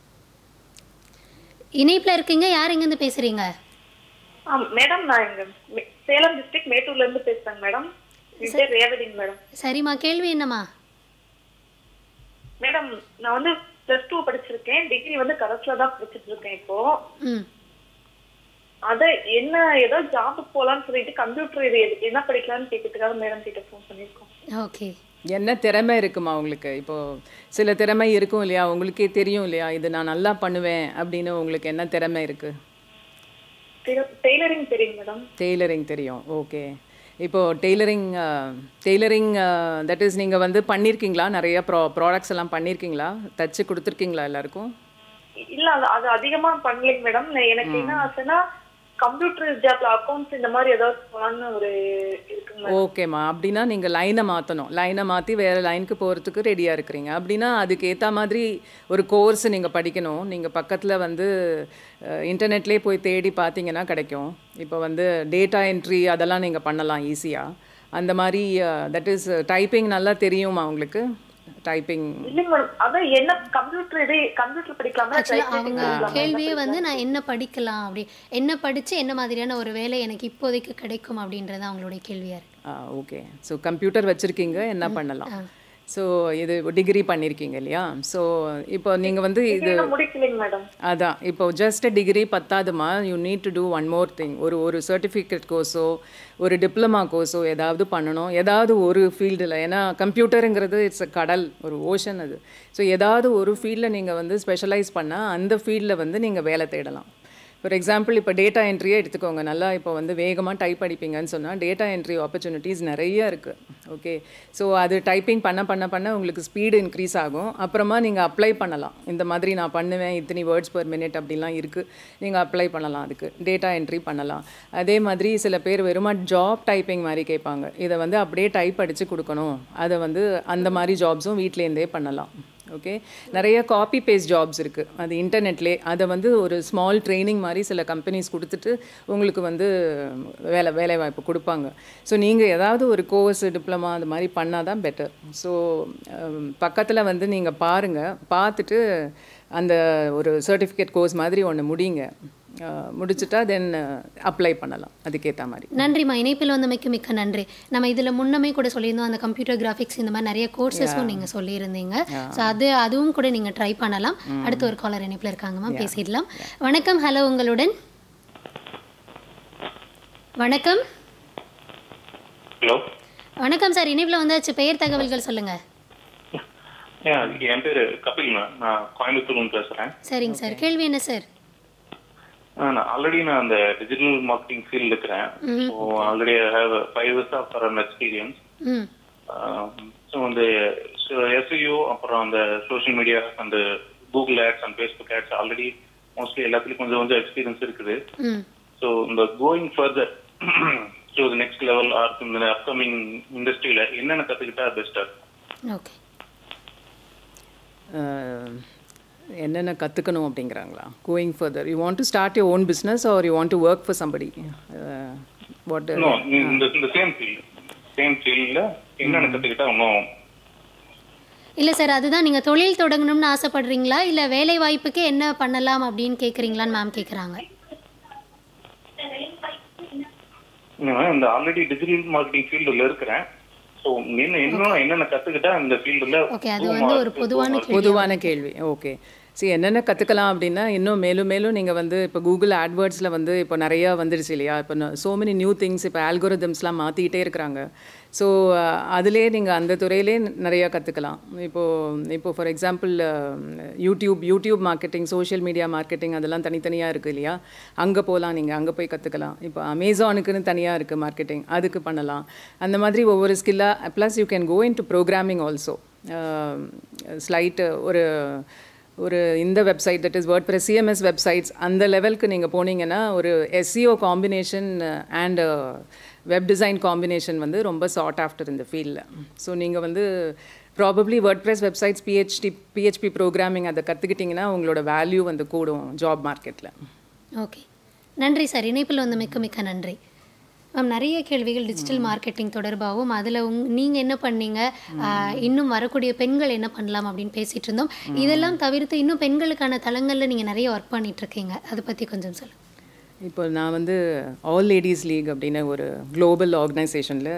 இணைப்பில் இருக்கீங்க யார் எங்கேருந்து பேசுறீங்க மேடம் நான் இங்க மே- சேலம் டிஸ்ட்ரிக்ட் மேட்டூர்ல இருந்து பேசுறேன் மேடம் என் பேர் ரேவதிங்க மேடம் சரிம்மா கேள்வி என்னம்மா மேடம் நான் வந்து பிளஸ் டூ படிச்சிருக்கேன் டிகிரி வந்து கரஸ்ல தான் படிச்சிட்டு இருக்கேன் இப்போ ம் அத என்ன ஏதோ ஜாபுக்கு போலாம்னு சொல்லிட்டு கம்ப்யூட்டர் இது எது- என்ன படிக்கலாம்னு கேட்கறதுக்காக மேடம் கிட்ட ஃபோன் பண்ணிருக்கோம் ஓகே என்ன திறமை இருக்குமா உங்களுக்கு இப்போ சில திறமை இருக்கும் இல்லையா உங்களுக்கே தெரியும் இல்லையா இது நான் நல்லா பண்ணுவேன் அப்படின்னு உங்களுக்கு என்ன திறமை இருக்கு டெய்லரிங் தெரியும் மேடம் டெய்லரிங் தெரியும் ஓகே இப்போ டெய்லரிங் டெய்லரிங் தட் இஸ் நீங்கள் வந்து பண்ணியிருக்கீங்களா நிறைய ப்ரா ப்ராடக்ட்ஸ் எல்லாம் பண்ணியிருக்கீங்களா தச்சு கொடுத்துருக்கீங்களா எல்லாருக்கும் இல்ல அது அது அதிகமா பண்ணலைங்க மேடம் எனக்கு என்ன ஆசைன்னா கம்ப்யூட்டர் ஜாப்ல அக்கௌண்ட்ஸ் இந்த மாதிரி ஏதாவது போலாம்னு ஒரு இருக்குங்க மேடம் ஓகேம்மா அப்படின்னா நீங்கள் லைனை மாற்றணும் லைனை மாற்றி வேறு லைனுக்கு போகிறதுக்கு ரெடியாக இருக்கிறீங்க அப்படின்னா அதுக்கு ஏற்ற மாதிரி ஒரு கோர்ஸ் நீங்கள் படிக்கணும் நீங்கள் பக்கத்தில் வந்து இன்டர்நெட்லேயே போய் தேடி பார்த்தீங்கன்னா கிடைக்கும் இப்போ வந்து டேட்டா என்ட்ரி அதெல்லாம் நீங்கள் பண்ணலாம் ஈஸியாக அந்த மாதிரி தட் இஸ் டைப்பிங் நல்லா தெரியுமா உங்களுக்கு டைப்பிங் இல்லைங்க மேடம் அதான் என்ன கம்ப்யூட்டர் இது கம்ப்யூட்டர் படிக்கலாமா ஆக்சுவலாக அவங்க கேள்வியே வந்து நான் என்ன படிக்கலாம் அப்படி என்ன படித்து என்ன மாதிரியான ஒரு வேலை எனக்கு இப்போதைக்கு கிடைக்கும் அப்படின்றது அவங்களுடைய கேள்வியாக இருக்கு ஓகே ஸோ கம்ப்யூட்டர் வச்சுருக்கீங்க என்ன பண்ணலாம் ஸோ இது டிகிரி பண்ணியிருக்கீங்க இல்லையா ஸோ இப்போ நீங்கள் வந்து இது இன்னும் முடிக்கலைங்க மேடம் அதான் இப்போ ஜஸ்ட் டிகிரி பத்தாதுமா you need to do one more thing ஒரு ஒரு சர்டிஃபிகேட் கோர்ஸோ ஒரு டிப்ளமா கோர்ஸோ ஏதாவது பண்ணணும் ஏதாவது ஒரு ஃபீல்டில் ஏன்னா கம்ப்யூட்டருங்கிறது இட்ஸ் அ கடல் ஒரு ஓஷன் அது ஸோ ஏதாவது ஒரு ஃபீல்டில் நீங்கள் வந்து ஸ்பெஷலைஸ் பண்ணால் அந்த ஃபீல்டில் வந்து நீங்கள் வேலை தேடலாம் ஃபார் எக்ஸாம்பிள் இப்போ டேட்டா என்ட்ரியே எடுத்துக்கோங்க நல்லா இப்போ வந்து வேகமாக டைப் அடிப்பீங்கன்னு சொன்னால் டேட்டா என்ட்ரி ஆப்பர்ச்சுனிட்டிஸ் நிறைய இருக்குது ஓகே ஸோ அது டைப்பிங் பண்ண பண்ண பண்ண உங்களுக்கு ஸ்பீடு இன்க்ரீஸ் ஆகும் அப்புறமா நீங்கள் அப்ளை பண்ணலாம் இந்த மாதிரி நான் பண்ணுவேன் இத்தனை வேர்ட்ஸ் per மினிட் அப்படிலாம் இருக்குது நீங்கள் அப்ளை பண்ணலாம் அதுக்கு டேட்டா என்ட்ரி பண்ணலாம் அதே மாதிரி சில பேர் வெறுமா ஜாப் டைப்பிங் மாதிரி கேட்பாங்க இதை வந்து அப்படியே டைப் அடித்து கொடுக்கணும் அதை வந்து அந்த மாதிரி ஜாப்ஸும் வீட்டிலேருந்தே பண்ணலாம் ஓகே நிறைய காப்பி பேஸ்ட் ஜாப்ஸ் இருக்குது அது இன்டர்நெட்லே அதை வந்து ஒரு ஸ்மால் ட்ரைனிங் மாதிரி சில கம்பெனிஸ் கொடுத்துட்டு உங்களுக்கு வந்து வேலை வேலை வாய்ப்பு கொடுப்பாங்க ஸோ நீங்கள் ஏதாவது ஒரு கோர்ஸ் டிப்ளமா அது மாதிரி பண்ணால் தான் பெட்டர் ஸோ பக்கத்தில் வந்து நீங்கள் பாருங்கள் பார்த்துட்டு அந்த ஒரு சர்டிஃபிகேட் கோர்ஸ் மாதிரி ஒன்று முடிங்க அஹ், முடிச்சிட்டா தென் அப்ளை பண்ணலாம் அதுக்கேற்ற மாதிரி நன்றிம்மா இணைப்பில் வந்தமைக்கு மிக்க நன்றி நம்ம இதில் முன்னமே கூட சொல்லியிருந்தோம் அந்த கம்ப்யூட்டர் கிராஃபிக்ஸ் இந்த மாதிரி நிறைய கோர்சஸும் நீங்கள் சொல்லியிருந்தீங்க ஸோ அது அதுவும் கூட நீங்கள் ட்ரை பண்ணலாம் அடுத்து ஒரு காலர் இணைப்பில் இருக்காங்கம்மா பேசிடலாம் வணக்கம் ஹலோ உங்களுடன் வணக்கம் ஹலோ வணக்கம் சார் இணைப்பில் வந்தாச்சு பெயர் தகவல்கள் சொல்லுங்கள் என் பேரு கபில் நான் கோயம்புத்தூர்ல பேசுறேன் சரிங்க சார் கேள்வி என்ன சார் நான் ஆல்ரெடி நான் அந்த டிஜிட்டல் மார்க்கெட்டிங் ஃபீல்ட் இருக்கிறேன் so already I have five years of an experience hmm so வந்து எஸ்இஓ அப்புறம் அந்த சோஷியல் மீடியா அந்த Google ads and Facebook ads already mostly எல்லாத்துலயும் கொஞ்சம் கொஞ்சம் எக்ஸ்பீரியன்ஸ் இருக்குது ம் ஸோ இந்த going further so next level or இந்த அப்கமிங் இண்டஸ்ட்ரியில என்னென்ன கத்துக்கிட்டா பெஸ்டா ஓகே அஹ், என்னென்ன கற்றுக்கணும் அப்படிங்கிறாங்களா going further you want to start your own business or you want to work for somebody what no இந்த இந்த சேம் ஃபீல்ட் சேம் ஃபீல்ட்ல என்னென்ன கத்துக்கிட்டா இன்னும் இல்லை சார் அதுதான் நீங்கள் தொழில் தொடங்கணும்னு ஆசைப்படுறீங்களா இல்லை வேலை வாய்ப்புக்கு என்ன பண்ணலாம் அப்படின்னு கேட்குறீங்களான்னு மேம் கேட்குறாங்க நான் இந்த ஆல்ரெடி டிஜிட்டல் மார்க்கெட்டிங் ஃபீல்டுல இருக்கிறேன் ஸோ என்ன இன்னும் என்னென்ன கத்துக்கிட்டா இந்த ஃபீல்டுல ஓகே அது வந்து ஒரு பொதுவான கேள்வி பொதுவான கேள்வி ஓகே சரி என்னென்ன கற்றுக்கலாம் அப்படின்னா இன்னும் மேலும் மேலும் நீங்கள் வந்து இப்போ கூகுள் ஆட்வேர்ட்ஸில் வந்து இப்போ நிறையா வந்துருச்சு இல்லையா இப்போ சோ மெனி நியூ திங்ஸ் இப்போ ஆல்கோரிதம்ஸ்லாம் மாற்றிக்கிட்டே இருக்கிறாங்க ஸோ அதிலே நீங்கள் அந்த துறையிலே நிறையா கற்றுக்கலாம் இப்போது இப்போ for example YouTube YouTube marketing social media marketing அதெல்லாம் தனித்தனியாக இருக்குது இல்லையா அங்கே போகலாம் நீங்கள் அங்கே போய் கற்றுக்கலாம் இப்போ அமேசானுக்குன்னு தனியாக இருக்குது மார்க்கெட்டிங் அதுக்கு பண்ணலாம் அந்த மாதிரி ஒவ்வொரு ஸ்கில்லாக plus you can go into programming also slight ஒரு ஒரு இந்த website that is WordPress CMS websites அந்த லெவலுக்கு நீங்கள் போனீங்கன்னா ஒரு SEO combination and web design combination வந்து ரொம்ப சார்ட் ஆஃப்டர் இந்த ஃபீல்டில் ஸோ நீங்கள் வந்து probably WordPress websites PhD PHP programming அதை கற்றுக்கிட்டிங்கன்னா உங்களோட வேல்யூ வந்து கூடும் ஜாப் மார்க்கெட்டில் ஓகே நன்றி சார் இணைப்பில் வந்து மிக்க மிக்க நன்றி மேம் நிறைய கேள்விகள் டிஜிட்டல் மார்க்கெட்டிங் தொடர்பாகவும் அதில் உங் நீங்கள் என்ன பண்ணீங்க ஆஹ், இன்னும் வரக்கூடிய பெண்கள் என்ன பண்ணலாம் அப்படின்னு பேசிகிட்டு இருந்தோம் இதெல்லாம் தவிர்த்து இன்னும் பெண்களுக்கான தளங்களில் நீங்கள் நிறைய ஒர்க் பண்ணிட்டு இருக்கீங்க அதை பற்றி கொஞ்சம் சொல்லுங்கள் இப்போ நான் வந்து ஆல் லேடிஸ் லீக் அப்படின்னு ஒரு குளோபல் ஆர்கனைசேஷனில்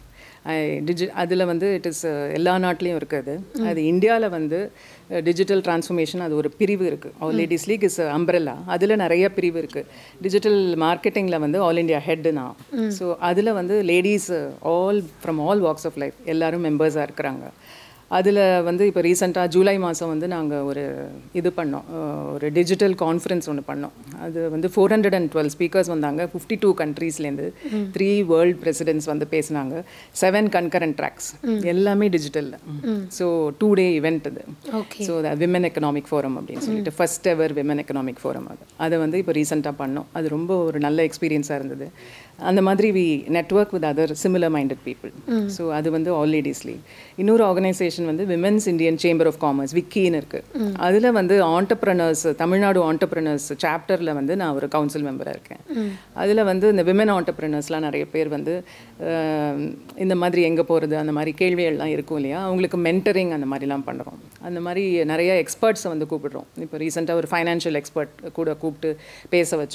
டிஜி அதில் வந்து இட் இஸ் எல்லா நாட்டிலையும் இருக்குது அது இந்தியாவில் வந்து டிஜிட்டல் டிரான்ஸ்ஃபர்மேஷன் அது ஒரு பிரிவு இருக்குது all ladies league is umbrella அதில் நிறைய பிரிவு இருக்குது டிஜிட்டல் மார்க்கெட்டிங்கில் வந்து ஆல் இண்டியா ஹெட் நான் ஸோ அதில் வந்து ladies all from all walks of life எல்லாரும் மெம்பர்ஸாக இருக்கிறாங்க அதில் வந்து இப்போ ரீசெண்டாக ஜூலை மாதம் வந்து நாங்கள் ஒரு இது பண்ணோம் அஹ் ஒரு டிஜிட்டல் கான்ஃபரன்ஸ் ஒன்று பண்ணோம் அது வந்து four hundred and twelve speakers வந்தாங்க ஃபிஃப்டி டூ கண்ட்ரீஸ்லேருந்து த்ரீ வேர்ல்ட் பிரசிடென்ட்ஸ் வந்து பேசினாங்க செவன் கன்கரண்ட் ட்ராக்ஸ் எல்லாமே டிஜிட்டலில் ஸோ டூ டே இவெண்ட் அது okay so women economic forum அப்படின்னு சொல்லிட்டு first ever women economic forum அது அதை வந்து இப்போ ரீசெண்டாக பண்ணோம் அது ரொம்ப ஒரு நல்ல எக்ஸ்பீரியன்ஸாக இருந்தது அந்த மாதிரி we network with other similar minded people so அது வந்து ஆல் லேடிஸ் லீக் இன்னொரு ஆர்கனைசேஷன் வந்து women's Indian chamber of commerce விக்கின்னு இருக்குது அதில் வந்து ஆண்டர்ப்ரனர்ஸ் தமிழ்நாடு ஆண்டர்ப்ரனர்ஸ் சாப்டரில் வந்து நான் ஒரு கவுன்சில் மெம்பராக இருக்கேன் அதில் வந்து இந்த விமன் ஆண்டர்ப்ரனர்ஸ்லாம் நிறைய பேர் வந்து அஹ், இந்த மாதிரி எங்கே போகிறது அந்த மாதிரி கேள்விகள்லாம் இருக்கும் இல்லையா அவங்களுக்கு மென்டரிங் அந்த மாதிரிலாம் பண்ணுறோம் அந்த மாதிரி நிறைய எக்ஸ்பர்ட்ஸை வந்து கூப்பிடுறோம் இப்போ ரீசெண்டாக ஒரு ஃபைனான்ஷியல் எக்ஸ்பர்ட் கூட கூப்பிட்டு பேச வச்சோம்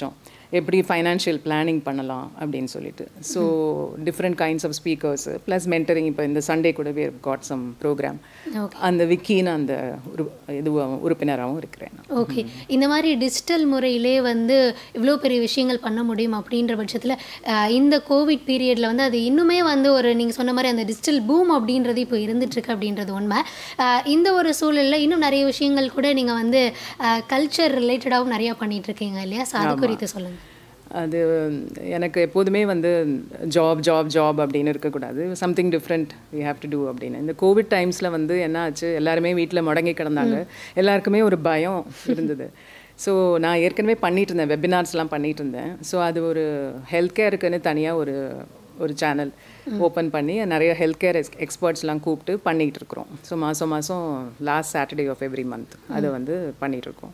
எப்படி ஃபைனான்ஷியல் பிளானிங் பண்ணலாம் அப்படின்னு சொல்லிட்டு so different kinds of speakers plus mentoring இப்போ இந்த சண்டே கூட வேர் காட் சம் ப்ரோக்ராம் அந்த விக்கின்னு அந்த உரு இது உறுப்பினராகவும் இருக்கிறேன் நான். ஓகே இந்த மாதிரி டிஜிட்டல் முறையிலே வந்து இவ்வளோ பெரிய விஷயங்கள் பண்ண முடியும் அப்படின்ற பட்சத்தில் இந்த கோவிட் பீரியடில் வந்து அது இன்னுமே வந்து ஒரு நீங்கள் சொன்ன மாதிரி அந்த டிஜிட்டல் பூம் அப்படின்றது இப்போ இருந்துட்டுருக்கு அப்படின்றது உண்மை அஹ், இந்த ஒரு சூழலில் இன்னும் நிறைய விஷயங்கள் கூட நீங்கள் வந்து கல்ச்சர் ரிலேட்டடாகவும் நிறையா பண்ணிட்டு இருக்கீங்க இல்லையா ஸோ அது குறித்து சொல்லுங்கள் அது எனக்கு எப்போதுமே வந்து ஜாப் ஜாப் ஜாப் அப்படின்னு இருக்கக்கூடாது something different we have to do அப்படின்னு இந்த கோவிட் டைம்ஸில் வந்து என்ன ஆச்சு எல்லாருமே வீட்டில் முடங்கி கிடந்தாங்க எல்லாருக்குமே ஒரு பயம் இருந்தது ஸோ நான் ஏற்கனவே பண்ணிட்டு இருந்தேன் வெபினார்ஸ்லாம் பண்ணிட்டு இருந்தேன் ஸோ அது ஒரு ஹெல்த் கேருக்குன்னு தனியாக ஒரு ஒரு சேனல் ஓப்பன் பண்ணி நிறைய ஹெல்த் கேர் எக்ஸ்பர்ட்ஸ்லாம் கூப்பிட்டு பண்ணிகிட்டு இருக்கிறோம் ஸோ மாதம் மாதம் last Saturday of every month அதை வந்து பண்ணிட்டு இருக்கோம்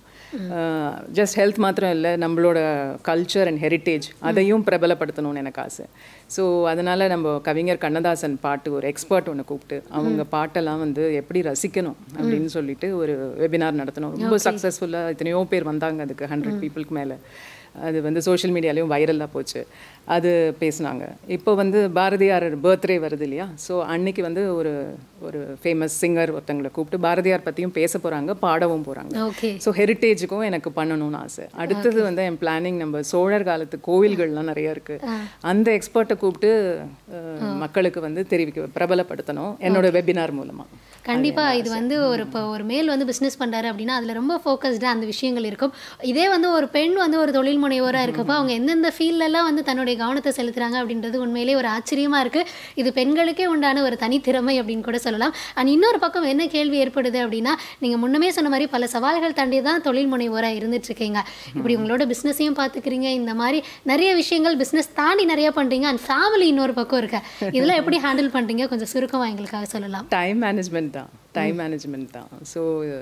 ஜஸ்ட் ஹெல்த் மாத்திரம் இல்லை நம்மளோட கல்ச்சர் அண்ட் ஹெரிட்டேஜ் அதையும் பிரபலப்படுத்தணும்னு எனக்கு ஆசை ஸோ அதனால் நம்ம கவிஞர் கண்ணதாசன் பாட்டு ஒரு எக்ஸ்பர்ட் ஒன்று கூப்பிட்டு அவங்க பாட்டெல்லாம் வந்து எப்படி ரசிக்கணும் அப்படின்னு சொல்லிட்டு ஒரு வெபினார் நடத்தணும் ரொம்ப சக்ஸஸ்ஃபுல்லாக எத்தனையோ பேர் வந்தாங்க அதுக்கு ஹண்ட்ரட் பீப்புளுக்கு மேலே அது வந்து சோஷியல் மீடியாலையும் வைரலாக போச்சு அது பேசுனாங்க இப்போ வந்து பாரதியார் பர்த்டே வருது இல்லையா ஸோ அன்னைக்கு வந்து ஒரு ஒரு ஃபேமஸ் சிங்கர் ஒருத்தங்களை கூப்பிட்டு பாரதியார் பற்றியும் பேச போகிறாங்க பாடவும் போகிறாங்க ஓகே ஸோ ஹெரிட்டேஜுக்கும் எனக்கு பண்ணணும்னு ஆசை அடுத்தது வந்து என் பிளானிங் நம்ம சோழர் காலத்து கோவில்கள்லாம் நிறைய இருக்கு அந்த எக்ஸ்பர்ட்டை கூப்பிட்டு அஹ், மக்களுக்கு வந்து தெரிவிக்க பிரபலப்படுத்தணும் என்னோட வெபினார் மூலமா கண்டிப்பா இது வந்து ஒரு இப்போ ஒரு மேல் வந்து பிஸ்னஸ் பண்றாரு அப்படின்னா அதுல ரொம்ப ஃபோக்கஸ்டாக அந்த விஷயங்கள் இருக்கும் இதே வந்து ஒரு பெண் வந்து ஒரு தொழில் முனைவோரா இருக்கப்போ அவங்க எந்தெந்த ஃபீல்டெல்லாம் வந்து தன்னுடைய கவனத்தை செலுத்துறாங்க அப்படின்றது உண்மையிலே ஒரு ஆச்சரியமா இருக்கு இது பெண்களுக்கே உண்டான ஒரு தனித்திறமை அப்படின்னு கூட சொல்லலாம் அண்ட் இன்னொரு பக்கம் என்ன கேள்வி ஏற்படுது அப்படின்னா நீங்க முன்னமே சொன்ன மாதிரி பல சவால்கள் தாண்டி தான் தொழில் முனைவோரா இருந்துட்டு இருக்கீங்க இப்படி உங்களோட பிஸ்னஸையும் பார்த்துக்கிறீங்க இந்த மாதிரி நிறைய விஷயங்கள் பிஸ்னஸ் தாண்டி நிறைய பண்றீங்க அண்ட் ஃபேமிலி இன்னொரு பக்கம் இருக்கு இதெல்லாம் எப்படி ஹேண்டில் பண்றீங்க கொஞ்சம் சுருக்கமா எங்களுக்காக சொல்லலாம் டைம் மேனேஜ்மெண்ட் தான் டைம் மேனேஜ்மெண்ட் தான் ஸோ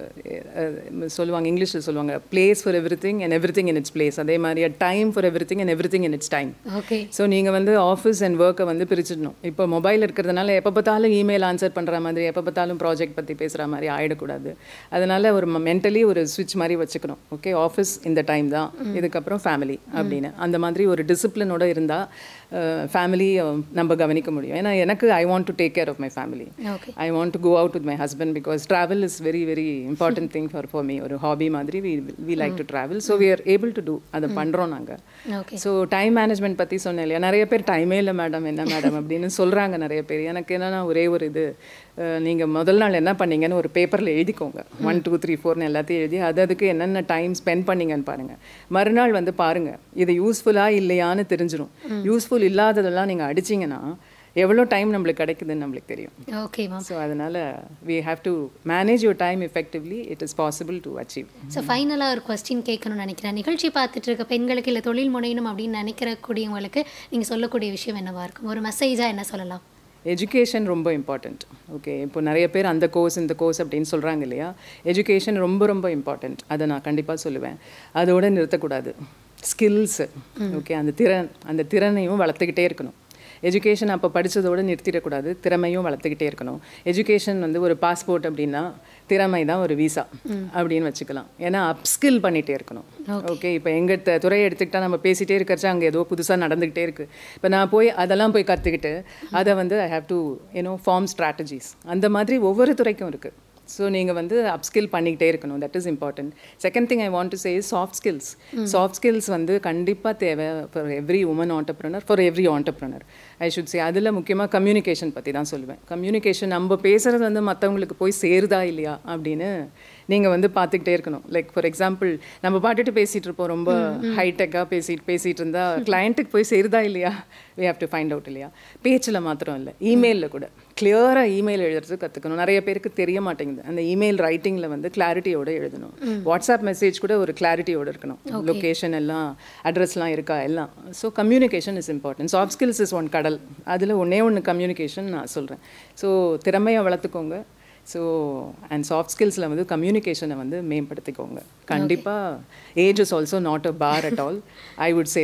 சொல்லுவாங்க இங்கிலீஷில் சொல்லுவாங்க place for everything and everything in its place அதே மாதிரி time for everything and everything in its time okay so நீங்கள் வந்து ஆஃபீஸ் அண்ட் ஒர்க்கை வந்து பிரிச்சிடணும் இப்போ மொபைல் இருக்கிறதுனால எப்போ பார்த்தாலும் இமெயில் ஆன்சர் பண்ணுற மாதிரி எப்போ பார்த்தாலும் ப்ராஜெக்ட் பற்றி பேசுகிற மாதிரி ஆகிடக்கூடாது அதனால ஒரு மென்டலி ஒரு ஸ்விட்ச் மாதிரி வச்சுக்கணும் ஓகே ஆஃபீஸ் இந்த டைம் தான் இதுக்கப்புறம் ஃபேமிலி அப்படின்னு அந்த மாதிரி ஒரு டிசிப்ளினோட இருந்தால் ஃபேமிலி நம்ம கவனிக்க முடியும் ஏன்னா எனக்கு I want to take care of my family okay I want to go out with my husband because travel is very very important thing for for me ஒரு ஹாபி மாதிரி we we like to travel so we are able to do அதை பண்ணுறோம் நாங்கள் okay so time management பற்றி சொன்னேன் இல்லையா நிறைய பேர் டைமே இல்லை மேடம் என்ன மேடம் அப்படின்னு சொல்கிறாங்க நிறைய பேர் எனக்கு என்னன்னா ஒரே ஒரு இது நீங்கள் முதல் நாள் என்ன பண்ணீங்கன்னு ஒரு பேப்பரில் எழுதிக்கோங்க ஒன் டூ த்ரீ ஃபோர்னு எல்லாத்தையும் எழுதி அது அதுக்கு என்னென்ன டைம் ஸ்பெண்ட் பண்ணீங்கன்னு பாருங்கள் மறுநாள் வந்து பாருங்கள் இது யூஸ்ஃபுல்லாக இல்லையான்னு தெரிஞ்சிடும் யூஸ்ஃபுல் இல்லாததெல்லாம் நீங்கள் அடிச்சிங்கன்னா எவ்வளோ டைம் நம்மளுக்கு கிடைக்குதுன்னு நம்மளுக்கு தெரியும் ஓகே மேம் ஸோ அதனால் we have to manage your time effectively it is possible to achieve so ஃபைனலாக ஒரு கொஸ்டின் கேட்கணும்னு நினைக்கிறேன் நிகழ்ச்சி பார்த்துட்டு இருக்க பெண்களுக்கு இல்லை தொழில் முனையணும் அப்படின்னு நினைக்கிற கூடியவங்களுக்கு நீங்கள் சொல்லக்கூடிய விஷயம் என்னவா இருக்கும் ஒரு மெசேஜாக என்ன சொல்லலாம் எஜுகேஷன் ரொம்ப இம்பார்ட்டண்ட் ஓகே இப்போ நிறைய பேர் அந்த கோர்ஸ் இந்த கோர்ஸ் அப்படின்னு சொல்கிறாங்க இல்லையா எஜுகேஷன் ரொம்ப ரொம்ப இம்பார்ட்டண்ட் அதை நான் கண்டிப்பாக சொல்லுவேன் அதோட நிறுத்தக்கூடாது ஸ்கில்ஸு ஓகே அந்த திறன் அந்த திறனையும் வளர்த்துக்கிட்டே இருக்கணும் எஜுகேஷன் அப்போ படித்ததோடு நிறுத்திடக்கூடாது திறமையும் வளர்த்துக்கிட்டே இருக்கணும் எஜுகேஷன் வந்து ஒரு பாஸ்போர்ட் அப்படின்னா திறமை தான் ஒரு விசா அப்படின்னு வச்சுக்கலாம் ஏன்னா அப்ஸ்கில் பண்ணிகிட்டே இருக்கணும் ஓகே இப்போ எங்கள் த துறையை எடுத்துக்கிட்டா நம்ம பேசிகிட்டே இருக்கிறச்சா அங்கே ஏதோ புதுசாக நடந்துக்கிட்டே இருக்குது இப்போ நான் போய் அதெல்லாம் போய் கற்றுக்கிட்டு அதை வந்து I have to you know form strategies அந்த மாதிரி ஒவ்வொரு துறைக்கும் இருக்குது ஸோ நீங்கள் வந்து அப்ஸ்கில் பண்ணிக்கிட்டே இருக்கணும் that is important second thing I want to say soft skills soft skills வந்து கண்டிப்பாக தேவை for every woman entrepreneur for every entrepreneur I should say அதில் முக்கியமாக கம்யூனிகேஷன் பற்றி தான் சொல்லுவேன் கம்யூனிகேஷன் நம்ம பேசுகிறது வந்து மற்றவங்களுக்கு போய் சேருதா இல்லையா அப்படின்னு நீங்கள் வந்து பார்த்துக்கிட்டே இருக்கணும் லைக் ஃபார் எக்ஸாம்பிள் நம்ம பாட்டுட்டு பேசிகிட்டு இருப்போம் ரொம்ப ஹைடெக்காக பேசிட்டு பேசிகிட்டு இருந்தால் கிளையண்ட்டுக்கு போய் சேருதா இல்லையா we have to find out இல்லையா பேச்சில் மாத்திரம் இல்லை இமெயிலில் கூட கிளியராக இமெயில் எழுதுறது கற்றுக்கணும் நிறைய பேருக்கு தெரிய மாட்டேங்குது அந்த இமெயில் ரைட்டிங்கில் வந்து கிளாரிட்டியோட எழுதணும் வாட்ஸ்அப் மெசேஜ் கூட ஒரு கிளாரிட்டியோட இருக்கணும் லொக்கேஷன் எல்லாம் அட்ரஸ்லாம் இருக்கா எல்லாம் so communication is important soft skills is one கடல் அதில் ஒன்றே ஒன்று கம்யூனிகேஷன் நான் சொல்கிறேன் ஸோ திறமையை வளர்த்துக்கோங்க ஸோ அண்ட் சாஃப்ட் ஸ்கில்ஸில் வந்து கம்யூனிகேஷனை வந்து மேம்படுத்திக்கோங்க கண்டிப்பாக age is also not a bar at all I would say that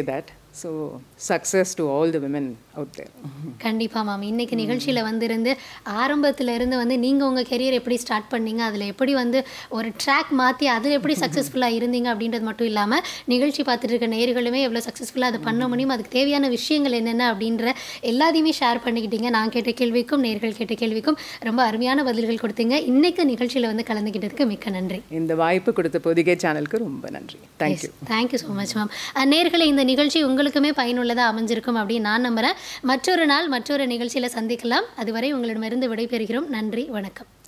so success to all the women out there கண்டிப்பா மேம் இன்னைக்கு நிகழ்ச்சியில வந்திருந்து ஆரம்பத்துல இருந்து வந்து நீங்க உங்க கெரியர் எப்படி ஸ்டார்ட் பண்ணீங்க அதுல எப்படி வந்து ஒரு ட்ராக் மாத்தி அதுல எப்படி சக்சஸ்ஃபுல்லா இருந்தீங்க அப்படின்றது மட்டும் இல்லாம நிகழ்ச்சி பார்த்துட்டு இருக்க நேயர்களுமே எவ்வளவு சக்சஸ்ஃபுல்லா அதை பண்ண முடியும் அதுக்கு தேவையான விஷயங்கள் என்னென்ன அப்படின்ற எல்லாத்தையுமே ஷேர் பண்ணிக்கிட்டீங்க நான் கேட்ட கேள்விக்கும் நேர்கள் கேட்ட கேள்விக்கும் ரொம்ப அருமையான பதில்கள் கொடுத்தீங்க இன்னைக்கு நிகழ்ச்சியில வந்து கலந்துக்கிட்டதுக்கு மிக்க நன்றி இந்த வாய்ப்பு கொடுத்த பொதிகை சேனலுக்கு ரொம்ப நன்றி thank you thank you so much ma'am நேர்களை இந்த நிகழ்ச்சி உங்களுக்குமே பயனுள்ளதாக அமைஞ்சிருக்கும் அப்படின்னு நான் நம்புகிறேன் மற்றொரு நாள் மற்றொரு நிகழ்ச்சியில் சந்திக்கலாம் அதுவரை உங்களிடமிருந்து விடைபெறுகிறோம் நன்றி வணக்கம்